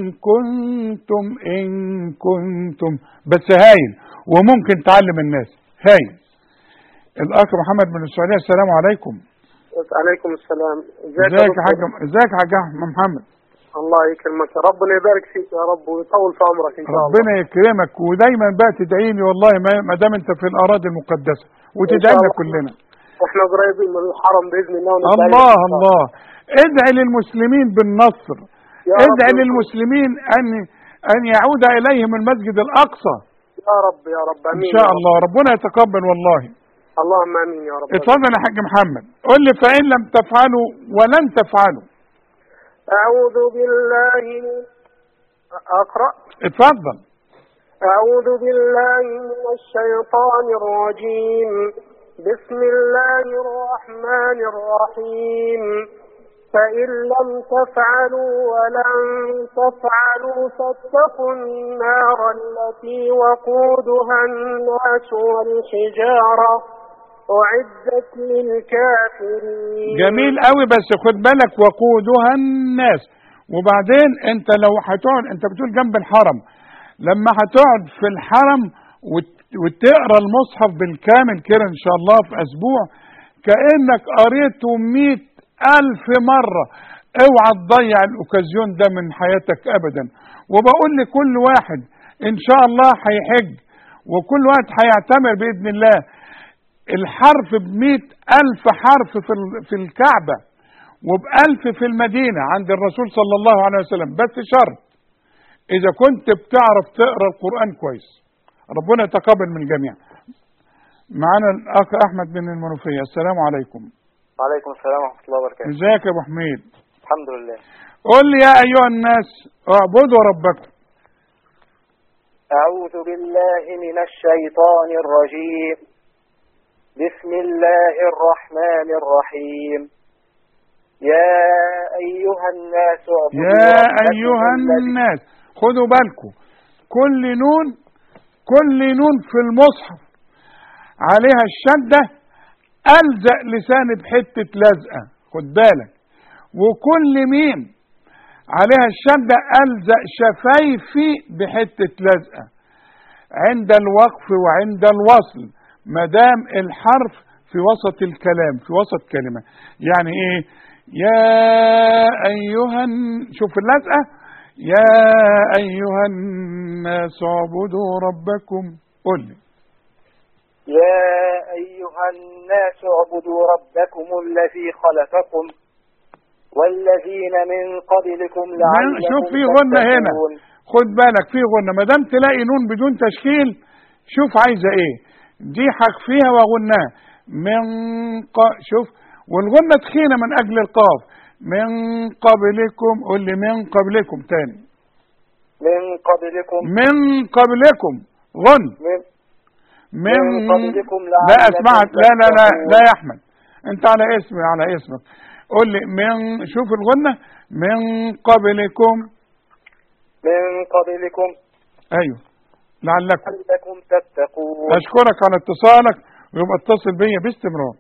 Speaker 2: كنتم ان كنتم بس هايل وممكن تعلم الناس هايل الاخ محمد من السعوديه السلام عليكم
Speaker 14: عليكم السلام
Speaker 2: ازيك يا حاج
Speaker 14: دكتور؟
Speaker 2: ازيك يا حاج أحمد محمد
Speaker 14: الله يكرمك ربنا يبارك فيك يا رب ويطول في عمرك ان شاء الله
Speaker 2: ربنا يكرمك ودايما بقى تدعي لي والله ما- ما دام انت في الاراضي المقدسه وتدعي لنا
Speaker 14: الله.
Speaker 2: كلنا
Speaker 14: واحنا قريبين من الحرم باذن الله ونتعلم
Speaker 2: الله
Speaker 14: إن شاء
Speaker 2: الله ادعي للمسلمين بالنصر
Speaker 14: يا
Speaker 2: ادعي
Speaker 14: رب.
Speaker 2: للمسلمين ان ان يعود اليهم المسجد الاقصى
Speaker 14: يا رب يا رب
Speaker 2: ان
Speaker 14: امين
Speaker 2: شاء
Speaker 14: يا رب.
Speaker 2: الله ربنا يتقبل والله
Speaker 14: اللهم امين يا رب
Speaker 2: اتفضل يا حاج محمد قل لي فان لم تفعلوا ولن تفعلوا
Speaker 14: اعوذ بالله من اقرا
Speaker 2: اتفضل
Speaker 14: أعوذ بالله من الشيطان الرجيم بسم الله الرحمن الرحيم فإن لم تفعلوا ولن تفعلوا فاتقوا النار التي وقودها الناس والحجارة أعدت للكافرين
Speaker 2: جميل قوي بس خد بالك وقودها الناس وبعدين انت لو هتقعد انت بتقول جنب الحرم لما هتقعد في الحرم وت- وتقرا المصحف بالكامل كده ان شاء الله في اسبوع كانك قريته مئة الف مره اوعى تضيع الاوكازيون ده من حياتك ابدا وبقول لكل واحد ان شاء الله هيحج وكل واحد هيعتمر باذن الله الحرف بمئة ألف حرف في ال- في الكعبة وبألف في المدينة عند الرسول صلى الله عليه وسلم بس شرط إذا كنت بتعرف تقرأ القرآن كويس ربنا يتقبل من الجميع معانا الأخ أحمد بن المنوفية السلام عليكم
Speaker 10: وعليكم السلام ورحمة الله وبركاته
Speaker 2: ازيك يا أبو حميد
Speaker 10: الحمد لله
Speaker 2: قل لي يا أيها الناس اعبدوا ربكم
Speaker 10: أعوذ بالله من الشيطان الرجيم بسم الله الرحمن الرحيم يا أيها الناس اعبدوا
Speaker 2: يا
Speaker 10: ربكم
Speaker 2: أيها
Speaker 10: الذي-
Speaker 2: الناس خدوا بالكم كل نون كل نون في المصحف عليها الشدة ألزق لساني بحتة لزقة خد بالك وكل ميم عليها الشدة ألزق شفايفي بحتة لزقة عند الوقف وعند الوصل مدام الحرف في وسط الكلام في وسط كلمة يعني ايه يا أيها الن- شوف اللزقة يا أيها الناس اعبدوا ربكم قل لي
Speaker 10: يا أيها الناس اعبدوا ربكم الذي خلقكم والذين من قبلكم
Speaker 2: من-
Speaker 10: لعلكم
Speaker 2: شوف في غنة هنا
Speaker 10: تتقون.
Speaker 2: خد بالك في غنة ما دام تلاقي نون بدون تشكيل شوف عايزة ايه دي هخفيها واغناها من ق... شوف والغنة تخينة من اجل القاف من قبلكم قول لي من قبلكم تاني
Speaker 10: من قبلكم
Speaker 2: من قبلكم غن
Speaker 10: من
Speaker 2: من
Speaker 10: من قبلكم
Speaker 2: لا
Speaker 10: لعلكم
Speaker 2: اسمعك لا لا لا
Speaker 10: تتقون.
Speaker 2: لا يا احمد انت على اسمي على اسمك قول لي من شوف الغنة من قبلكم
Speaker 10: من قبلكم
Speaker 2: ايوه لعلكم
Speaker 10: لعلكم تتقون
Speaker 2: اشكرك على اتصالك ويبقى اتصل بيا باستمرار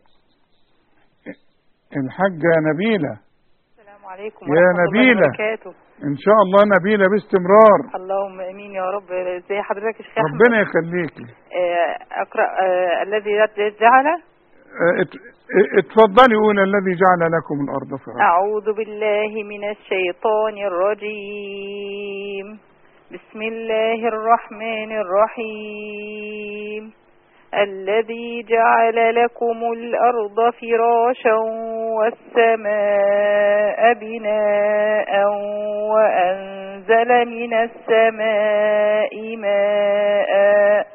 Speaker 2: الحاجة نبيلة
Speaker 15: السلام عليكم
Speaker 2: يا
Speaker 15: ورحمة الله
Speaker 2: نبيلة.
Speaker 15: وبركاته
Speaker 2: ان شاء الله نبيلة باستمرار
Speaker 15: اللهم امين يا رب ازي حضرتك يا شيخ أحمد؟
Speaker 2: ربنا يخليكي
Speaker 15: آه، اقرا آه، الذي جعل
Speaker 2: اه، ات- اه، اتفضلي قول الذي جعل لكم الارض فراشا
Speaker 15: اعوذ بالله من الشيطان الرجيم بسم الله الرحمن الرحيم الذي جعل لكم الأرض فراشا والسماء بناء وأنزل من السماء ماء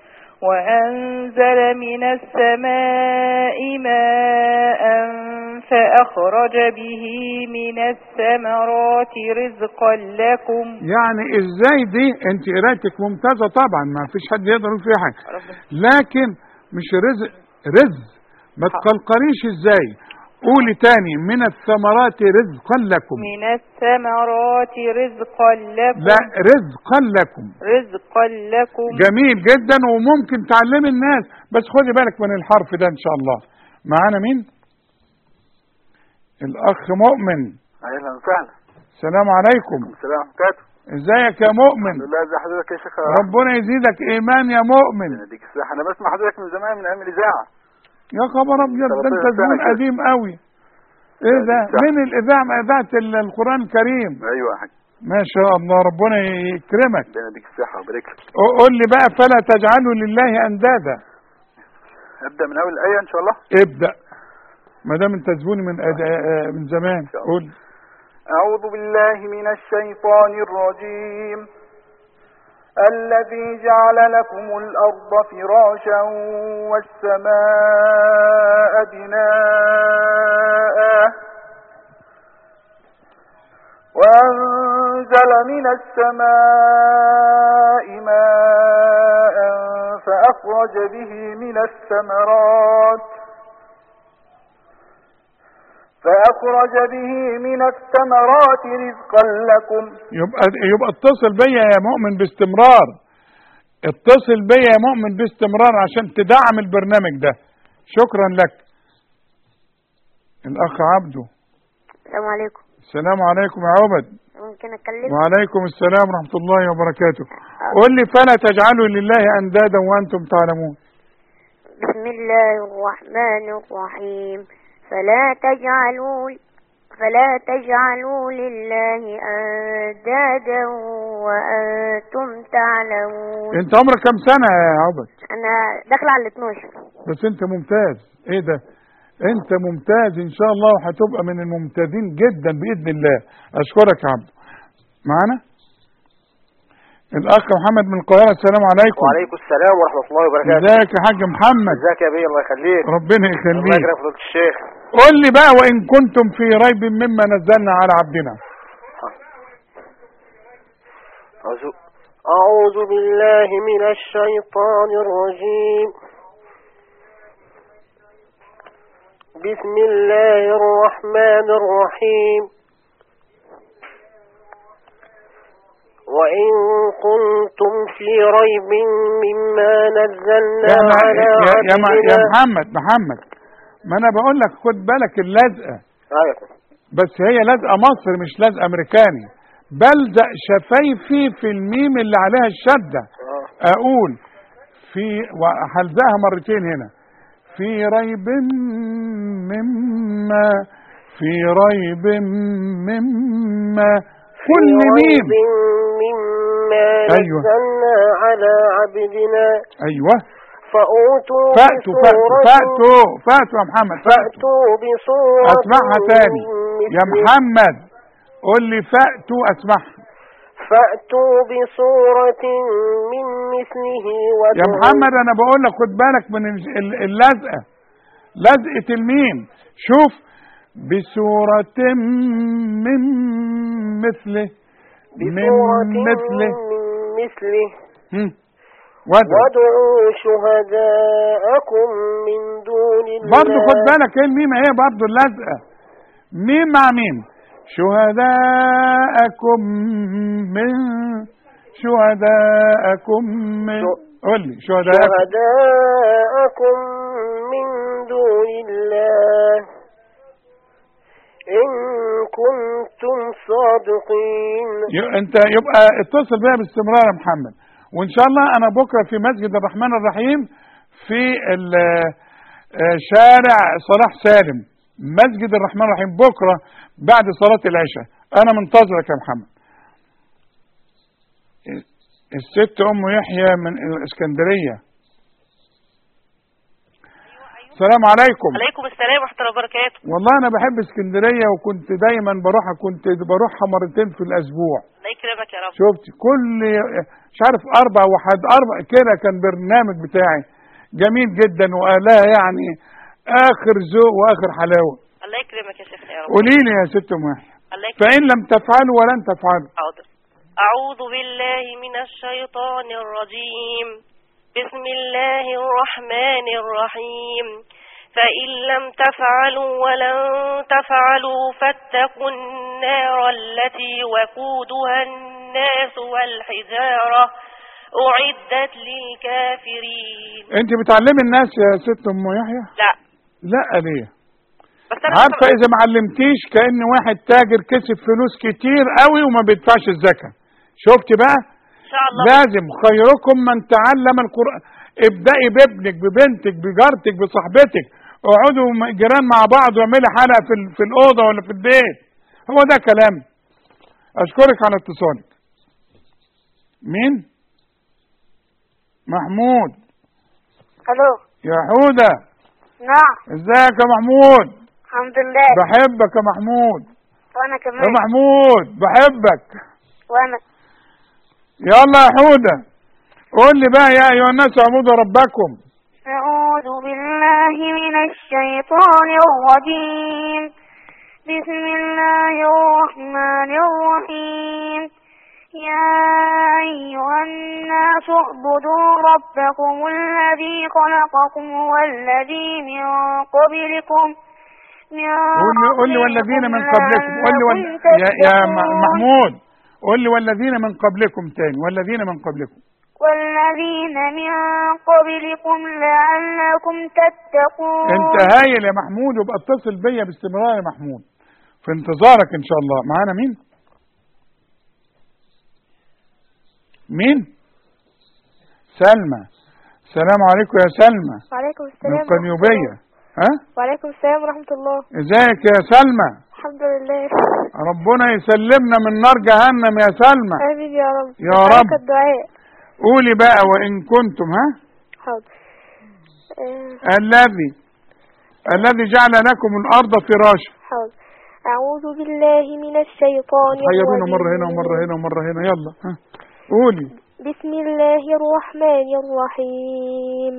Speaker 15: وأنزل من السماء ماء فأخرج به من الثمرات رزقا لكم
Speaker 2: يعني ازاي دي انت قرايتك ممتازة طبعا ما فيش حد يقدر يقول فيها حاجة لكن مش رزق رزق ما تقلقليش ازاي قولي تاني من الثمرات رزقا لكم
Speaker 15: من الثمرات رزقا لكم
Speaker 2: لا رزقا لكم
Speaker 15: رزقا لكم
Speaker 2: جميل جدا وممكن تعلمي الناس بس خدي بالك من الحرف ده ان شاء الله معانا مين الاخ مؤمن
Speaker 16: اهلا وسهلا
Speaker 2: السلام عليكم
Speaker 16: السلام عليكم
Speaker 2: ازيك يا مؤمن
Speaker 16: الحمد لله ازي حضرتك يا شيخ
Speaker 2: ربنا يزيدك ايمان يا مؤمن
Speaker 16: يديك الصحة انا بسمع حضرتك من زمان من ايام الاذاعة
Speaker 2: يا خبر ابيض ده انت
Speaker 16: 13 سنة
Speaker 2: زبون
Speaker 16: كده.
Speaker 2: قديم قوي ايه ده من الاذاعه اذاعه ال- القران الكريم
Speaker 16: ايوه يا حاج
Speaker 2: ما شاء الله ربنا يكرمك
Speaker 16: ربنا يديك الصحة ويبارك لك
Speaker 2: قول لي بقى فلا تجعلوا لله اندادا
Speaker 16: ابدا من اول الايه ان شاء الله
Speaker 2: ابدا ما دام انت زبوني من أد... آه، من زمان قول
Speaker 16: أعوذ بالله من الشيطان الرجيم الذي جعل لكم الأرض فراشا والسماء بناء وأنزل من السماء ماء فأخرج به من الثمرات فأخرج به من الثمرات رزقا لكم
Speaker 2: يبقى يبقى اتصل بيا يا مؤمن باستمرار اتصل بيا يا مؤمن باستمرار عشان تدعم البرنامج ده شكرا لك الاخ عبده
Speaker 6: السلام عليكم
Speaker 2: السلام عليكم يا عبد
Speaker 6: ممكن اتكلم
Speaker 2: وعليكم السلام ورحمة الله وبركاته قل لي فلا تجعلوا لله أندادا وأنتم تعلمون
Speaker 6: بسم الله الرحمن الرحيم فلا تجعلوا فلا تجعلوا لله أندادا وأنتم تعلمون
Speaker 2: أنت عمرك كم سنة يا عبد
Speaker 6: أنا داخلة على 12
Speaker 2: بس أنت ممتاز إيه ده أنت ممتاز إن شاء الله وهتبقى من الممتازين جدا بإذن الله أشكرك يا عبد معانا الأخ محمد من القاهرة السلام عليكم
Speaker 11: وعليكم السلام ورحمة الله وبركاته
Speaker 2: ازيك يا حاج محمد
Speaker 11: ازيك يا بيه الله يخليك
Speaker 2: ربنا
Speaker 11: الله
Speaker 2: يخليك
Speaker 11: يكرم فضيلة الشيخ
Speaker 2: قل لي بقى وإن كنتم في ريب مما نزلنا على عبدنا
Speaker 11: أعوذ- أعوذ بالله من الشيطان الرجيم بسم الله الرحمن الرحيم وإن كنتم في ريب مما نزلنا
Speaker 2: يا, ما
Speaker 11: على
Speaker 2: يا, يا, ما يا
Speaker 11: عبدنا
Speaker 2: محمد محمد ما أنا بقول لك خد بالك اللزقة
Speaker 11: أيوة.
Speaker 2: بس هي لازقه مصر مش لازقه امريكاني بلزق شفايفي في الميم اللي عليها الشده اقول في وهلزقها مرتين هنا في ريب مما في ريب مما كل
Speaker 11: في
Speaker 2: ميم
Speaker 11: ريب مما
Speaker 2: أيوة.
Speaker 11: نزلنا على عبدنا
Speaker 2: ايوه
Speaker 11: فأوتوا
Speaker 2: فاتوا فاتوا
Speaker 11: بسورة
Speaker 2: فاتوا فاتوا يا محمد فاتوا
Speaker 11: فأتوا بسورة
Speaker 2: اسمعها تاني
Speaker 11: من
Speaker 2: يا
Speaker 11: مثله.
Speaker 2: محمد قول لي فاتوا اسمعها
Speaker 11: فأتوا بسورة من مثله
Speaker 2: يا
Speaker 11: وادعوا
Speaker 2: محمد انا بقول لك خد بالك من ال- ال- اللزقه لزقه الميم شوف بسورة من مثله من
Speaker 11: بسورة
Speaker 2: مثله
Speaker 11: من مثله
Speaker 2: هم. وادعوا
Speaker 11: وادعوا شهداءكم من دون الله
Speaker 2: برضه خد بالك ايه الميم هي برضه اللزقه ميم مع ميم شهداءكم من شهداءكم من قول لي شهداءكم
Speaker 11: شهداءكم من دون الله إن كنتم صادقين
Speaker 2: ي- انت يبقى اتصل بيا باستمرار يا محمد وان شاء الله انا بكره في مسجد الرحمن الرحيم في ال- آه، شارع صلاح سالم مسجد الرحمن الرحيم بكره بعد صلاه العشاء انا منتظرك يا محمد الست ام يحيى من الاسكندريه السلام عليكم
Speaker 17: عليكم السلام ورحمة الله وبركاته
Speaker 2: والله انا بحب اسكندريه وكنت دايما بروحها كنت بروحها مرتين في الاسبوع
Speaker 17: الله يكرمك يا رب
Speaker 2: شفت كل مش عارف اربع واحد اربع كده كان برنامج بتاعي جميل جدا وقالها يعني اخر ذوق واخر حلاوه
Speaker 17: الله يكرمك يا شيخ يا رب
Speaker 2: قولي لي يا ست ام يحيى
Speaker 17: الله يكرمك
Speaker 2: فان لم تفعلوا ولن تفعلوا
Speaker 17: حاضر أعوذ بالله من الشيطان الرجيم بسم الله الرحمن الرحيم فإن لم تفعلوا ولن تفعلوا فاتقوا النار التي وقودها الناس والحجارة أعدت للكافرين
Speaker 2: انت بتعلمي الناس يا ست ام يحيى
Speaker 17: لا
Speaker 2: لا ليه
Speaker 17: بس انا
Speaker 2: عارفه اذا ما علمتيش كان واحد تاجر كسب فلوس كتير قوي وما بيدفعش الزكاه شفتي بقى
Speaker 17: ان شاء الله
Speaker 2: لازم خيركم من تعلم القران ابدأي بابنك ببنتك بجارتك بصاحبتك اقعدوا م- جيران مع بعض واعملي حلقه في ال- في الاوضه ولا في البيت هو ده كلام اشكرك على اتصالك مين محمود
Speaker 3: الو
Speaker 2: يا حوده
Speaker 3: نعم
Speaker 2: ازيك يا محمود
Speaker 3: الحمد لله
Speaker 2: بحبك يا محمود
Speaker 3: وانا
Speaker 2: يا
Speaker 3: كمان
Speaker 2: محمود بحبك
Speaker 3: وانا
Speaker 2: يلا يا حوده قول لي بقى يا ايها الناس اعبدوا ربكم
Speaker 6: أعوذ بالله من الشيطان الرجيم بسم الله الرحمن الرحيم يا أيها الناس اعبدوا ربكم الذي خلقكم والذي من قبلكم من
Speaker 2: قول لي قول لي والذين من قبلكم قول لي وال...
Speaker 6: لعلكم
Speaker 2: يا يا م-
Speaker 6: تتقون.
Speaker 2: محمود قول لي والذين من قبلكم تاني والذين من قبلكم
Speaker 6: والذين من قبلكم لعلكم تتقون
Speaker 2: انت هايل يا محمود وابقى اتصل بيا باستمرار يا محمود في انتظارك ان شاء الله معانا مين مين سلمى السلام عليكم يا سلمى
Speaker 8: وعليكم
Speaker 2: من
Speaker 8: السلام ورحمة
Speaker 2: القنيوبية ها
Speaker 8: الله. وعليكم السلام ورحمة الله
Speaker 2: ازيك يا سلمى
Speaker 8: الحمد لله
Speaker 2: ربنا يسلمنا من نار جهنم يا سلمى
Speaker 8: آمين يا رب
Speaker 2: يا
Speaker 8: أسألك
Speaker 2: رب.
Speaker 8: الدعاء
Speaker 2: قولي بقى وان كنتم ها
Speaker 8: حاضر آه،
Speaker 2: الذي الذي جعل لكم الارض فراشا
Speaker 8: حاضر أعوذ بالله من الشيطان
Speaker 2: حيرونا
Speaker 8: الرجيم
Speaker 2: مرة هنا ومرة هنا ومرة هنا يلا ها قولي
Speaker 8: بسم الله الرحمن الرحيم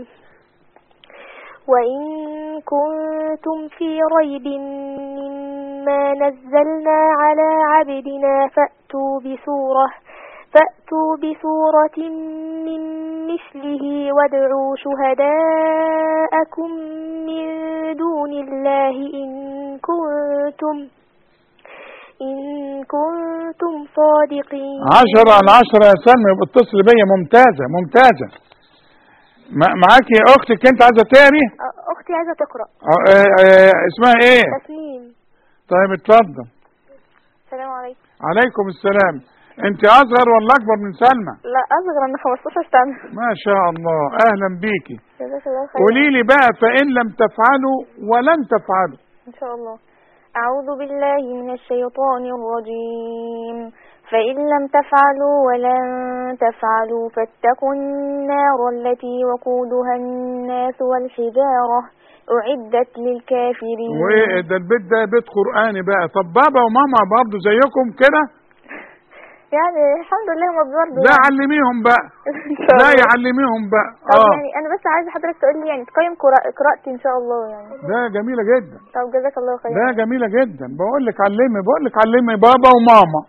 Speaker 8: وإن كنتم في ريب مما نزلنا على عبدنا فأتوا بسورة فأتوا بسورة من مثله وادعوا شهداءكم من دون الله إن كنتم إن كنتم صادقين
Speaker 2: عشرة على عشرة يا سلمى يبقى اتصل بيا ممتازة ممتازة ما- معاكي اختك انت عايزة تقري
Speaker 8: أ- أختي عايزة تقرأ
Speaker 2: اه، اه، اه، اسمها ايه
Speaker 8: تسنيم
Speaker 2: طيب اتفضل
Speaker 8: السلام عليكم
Speaker 2: عليكم السلام انت اصغر ولا اكبر من سلمى
Speaker 8: لا أصغر من 15 سنة
Speaker 2: ما شاء الله اهلا بيكي
Speaker 8: جزاك الله خير
Speaker 2: قولي لي بقى فان لم تفعلوا ولن تفعلوا
Speaker 8: إن شاء الله أعوذ بالله من الشيطان الرجيم فإن لم تفعلوا ولن تفعلوا فاتقوا النار التي وقودها الناس والحجارة أعدت للكافرين
Speaker 2: وايه ده البيت ده بيت قرآني بقى طب بابا وماما برضه زيكم كده
Speaker 8: يعني الحمد لله هم برضه
Speaker 2: لا علميهم بقى
Speaker 8: إن شاء
Speaker 2: لا
Speaker 8: الله.
Speaker 2: يعلميهم بقى
Speaker 8: طب
Speaker 2: اه
Speaker 8: يعني أنا بس عايزة حضرتك تقول لي يعني تقيم قراء- قراءتي إن شاء الله يعني
Speaker 2: ده جميلة جدا
Speaker 8: طب جزاك الله خير
Speaker 2: ده جميلة جدا بقول لك علمي بقول لك علمي بابا وماما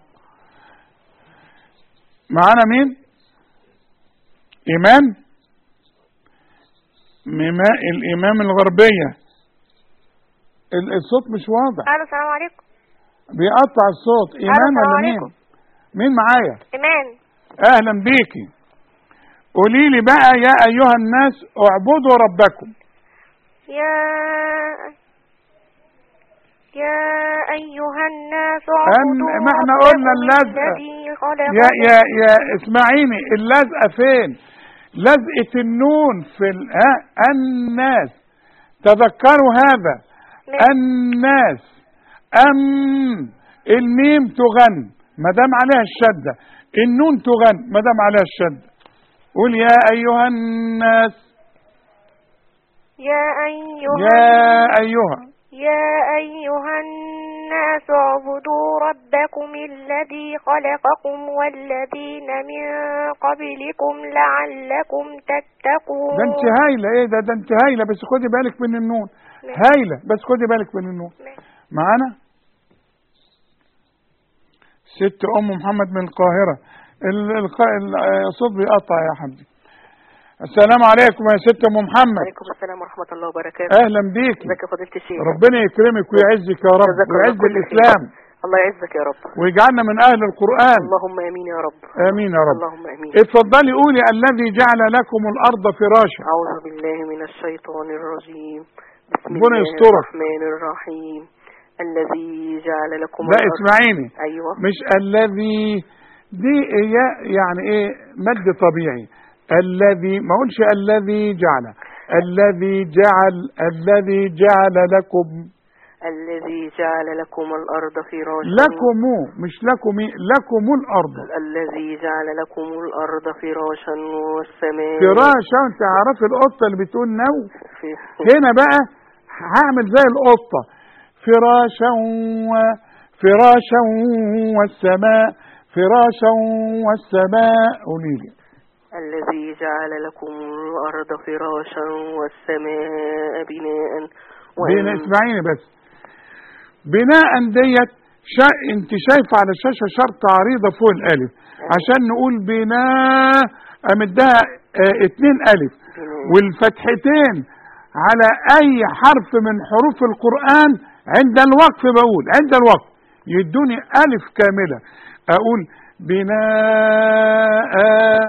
Speaker 2: معانا مين إمام مما الإمام الغربية ال- الصوت مش واضح
Speaker 6: ألو السلام عليكم
Speaker 2: بيقطع الصوت إيمان
Speaker 6: السلام
Speaker 2: ولا مين
Speaker 6: عليكم.
Speaker 2: مين معايا
Speaker 6: إيمان
Speaker 2: أهلا بيكي قولي لي بقى يا أيها الناس اعبدوا ربكم
Speaker 6: يا يا أيها الناس
Speaker 2: أن
Speaker 6: اعبدوا
Speaker 2: ما احنا
Speaker 6: ربكم
Speaker 2: قلنا اللزقة
Speaker 6: الذي خلقكم
Speaker 2: يا يا يا اسمعيني اللزقة فين لزقة النون في ال... ها الناس تذكروا هذا الناس أم الميم تغن ما دام عليها الشدة النون تغن ما دام عليها الشدة قول يا أيها الناس
Speaker 6: يا أيها
Speaker 2: يا أيها
Speaker 6: يا أيها الناس اعبدوا ربكم الذي خلقكم والذين من قبلكم لعلكم تتقون
Speaker 2: ده انت هايلة ايه ده ده انت هايلة بس خدي بالك من النون
Speaker 6: ماشي.
Speaker 2: هايلة بس خدي بالك من النون معانا ست ام محمد من القاهرة ال- الق- ال- الصوت بيقطع يا حبيبي السلام عليكم يا ست ام محمد
Speaker 18: عليكم السلام ورحمة الله وبركاته
Speaker 2: اهلا بيكي
Speaker 18: ازيك يا فضيلة الشيخ
Speaker 2: ربنا يكرمك ويعزك يا رب
Speaker 18: جزاك الله
Speaker 2: ويعز
Speaker 18: كل خير.
Speaker 2: الاسلام
Speaker 18: الله يعزك يا رب
Speaker 2: ويجعلنا من اهل القرآن
Speaker 18: اللهم امين يا رب
Speaker 2: امين يا رب
Speaker 18: اللهم امين
Speaker 2: اتفضلي قولي الذي جعل لكم الارض فراشا
Speaker 18: أعوذ بالله من الشيطان الرجيم بسم
Speaker 2: ربنا
Speaker 18: الله
Speaker 2: يسترك.
Speaker 18: الرحمن الرحيم الذي جعل لكم
Speaker 2: لا
Speaker 18: الأرض-
Speaker 2: اسمعيني
Speaker 18: أيوة
Speaker 2: مش الذي دي هي يعني ايه مد طبيعي الذي ما اقولش الذي جعل الذي جعل الذي جعل لكم
Speaker 18: الذي جعل لكم الأرض فراشا
Speaker 2: لكم مش لكم لكم الارض
Speaker 18: الذي جعل لكم الأرض فراشا والسماء
Speaker 2: فراشا انت عارف القطه اللي بتقول نو
Speaker 18: في-
Speaker 2: هنا بقى هعمل زي القطه فراشا و فراشا والسماء فراشا والسماء قولي لي
Speaker 18: الذي جعل لكم الأرض فراشا والسماء بناء
Speaker 2: بين اسمعيني بس بناء ديت شا... انت شايفه على الشاشه شرطه عريضه فوق الالف عشان نقول بناء امدها اه اتنين الف والفتحتين على اي حرف من حروف القران عند الوقف بقول عند الوقف يدوني الف كامله اقول بناء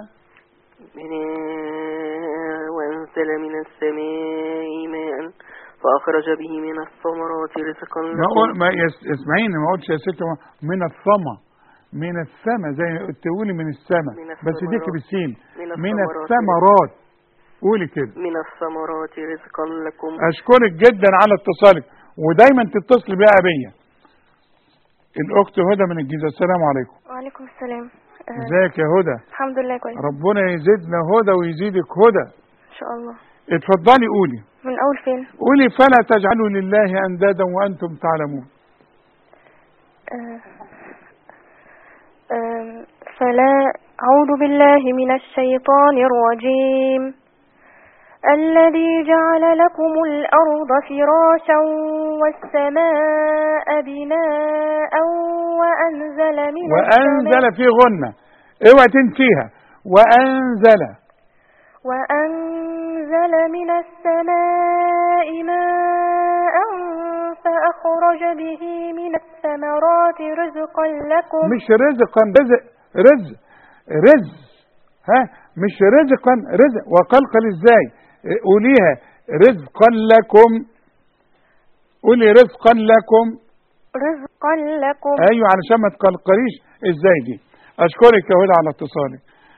Speaker 18: بناء وأنزل من السماء ماء فأخرج به من الثمرات رزقا
Speaker 2: ما أقول
Speaker 18: لكم
Speaker 2: ما يس... اسمعيني ما اقولش يا ست من الثمى من السما زي ما تقولي من السما
Speaker 18: من
Speaker 2: بس ديك
Speaker 18: الثمرات.
Speaker 2: بالسين
Speaker 18: من
Speaker 2: من
Speaker 18: الثمرات.
Speaker 2: الثمرات قولي كده
Speaker 18: من الثمرات رزقا لكم
Speaker 2: اشكرك جدا على اتصالك ودايما تتصل بيها بيا الاخت هدى من الجيزه السلام عليكم
Speaker 8: وعليكم السلام آه،
Speaker 2: ازيك يا هدى
Speaker 8: الحمد لله كويس
Speaker 2: ربنا يزيدنا هدى ويزيدك هدى
Speaker 8: ان شاء الله
Speaker 2: اتفضلي قولي
Speaker 8: من اول فين
Speaker 2: قولي فلا تجعلوا لله اندادا وانتم تعلمون
Speaker 8: آه، آم، فلا أعوذ بالله من الشيطان الرجيم الذي جعل لكم الأرض فراشا والسماء بناء وأنزل من السماء
Speaker 2: وانزل في غنه اوعى تنسيها وانزل
Speaker 8: وأنزل من السماء ماء فأخرج به من الثمرات رزقا لكم
Speaker 2: مش رزقا رزق رزق رزق ها مش رزقا رزق وقلقل ازاي قوليها رزقا لكم قولي رزقا لكم
Speaker 8: رزقا لكم
Speaker 2: ايوه علشان ما تقلقليش ازاي دي اشكرك يا هدى على اتصالك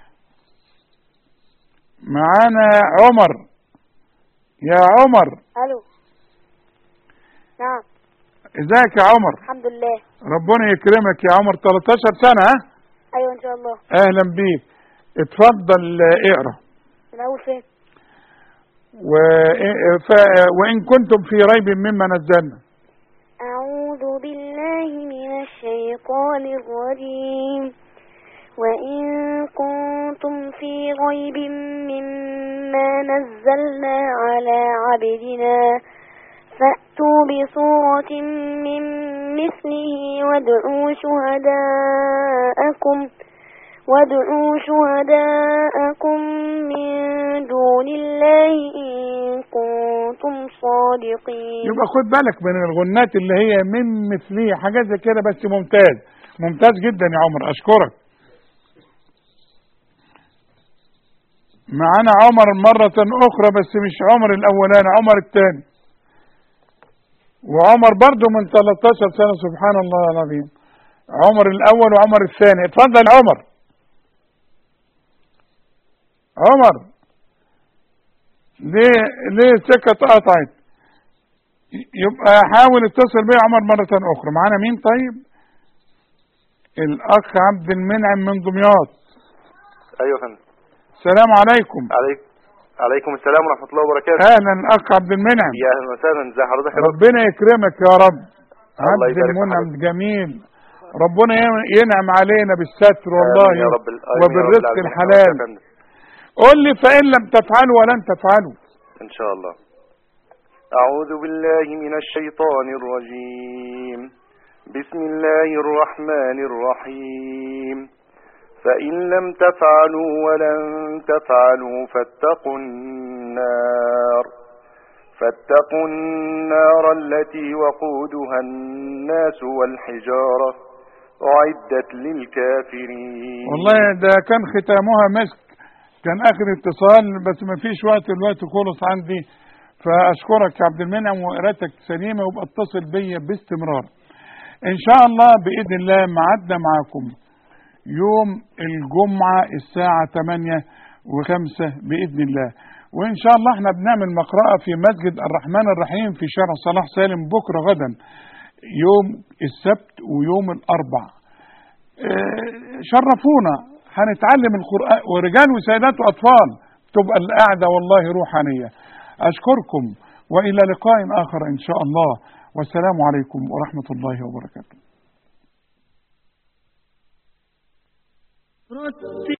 Speaker 2: معانا عمر يا عمر
Speaker 19: الو نعم
Speaker 2: ازيك يا عمر
Speaker 19: الحمد لله
Speaker 2: ربنا يكرمك يا عمر 13 سنة ها
Speaker 19: ايوه ان شاء الله
Speaker 2: اهلا بيك اتفضل آه، اقرا
Speaker 19: من اول فين
Speaker 2: و... ف... وان كنتم في ريب مما نزلنا
Speaker 19: أعوذ بالله من الشيطان الرجيم وإن كنتم في ريب مما نزلنا على عبدنا فأتوا بصورة من مثله وادعوا شهداءكم وادعوا شهداءكم من دون الله إن كنتم صادقين
Speaker 2: يبقى خد بالك من الغنات اللي هي من مثليه حاجات زي كده بس ممتاز ممتاز جدا يا عمر اشكرك معانا عمر مرة أخرى بس مش عمر الأولاني عمر الثاني وعمر برضو من 13 سنة سبحان الله العظيم عمر الأول وعمر الثاني اتفضل عمر عمر ليه ليه السكة اتقطعت يبقى حاول اتصل بيه عمر مرة أخرى معانا مين طيب الأخ عبد المنعم من دمياط
Speaker 10: ايوه يا فندم
Speaker 2: السلام عليكم
Speaker 10: عليكم عليكم السلام ورحمه الله وبركاته
Speaker 2: أهلا الأخ عبد المنعم
Speaker 10: يا اهلا وسهلا ازي حضرتك يا رب
Speaker 2: ربنا يكرمك يا رب
Speaker 10: الله
Speaker 2: عبد
Speaker 10: يبارك في
Speaker 2: المنعم جميل ربنا ينعم علينا بالستر والله
Speaker 10: آمين يا رب ال- آمين يا رب
Speaker 2: وبالرزق
Speaker 10: العالمين.
Speaker 2: الحلال
Speaker 10: يا فندم.
Speaker 2: قل لي فإن لم تفعلوا ولن تفعلوا
Speaker 10: ان شاء الله اعوذ بالله من الشيطان الرجيم بسم الله الرحمن الرحيم فإن لم تفعلوا ولن تفعلوا فاتقوا النار فاتقوا النار التي وقودها الناس والحجارة أعدت للكافرين
Speaker 2: والله ده كان ختامها مسك كان آخر اتصال بس ما فيش وقت الوقت خلص عندي فاشكرك يا عبد المنعم وقراءتك سليمه وابقى اتصل بيا باستمرار ان شاء الله باذن الله معدنا معاكم يوم الجمعه الساعه 8 و5 باذن الله وان شاء الله احنا بنعمل مقرأة في مسجد الرحمن الرحيم في شارع صلاح سالم بكره غدا يوم السبت ويوم الاربع اه، شرفونا هنتعلم القرآن ورجال وسيدات واطفال تبقى القعده والله روحانيه اشكركم والى لقاء اخر ان شاء الله والسلام عليكم ورحمه الله وبركاته
Speaker 1: رتل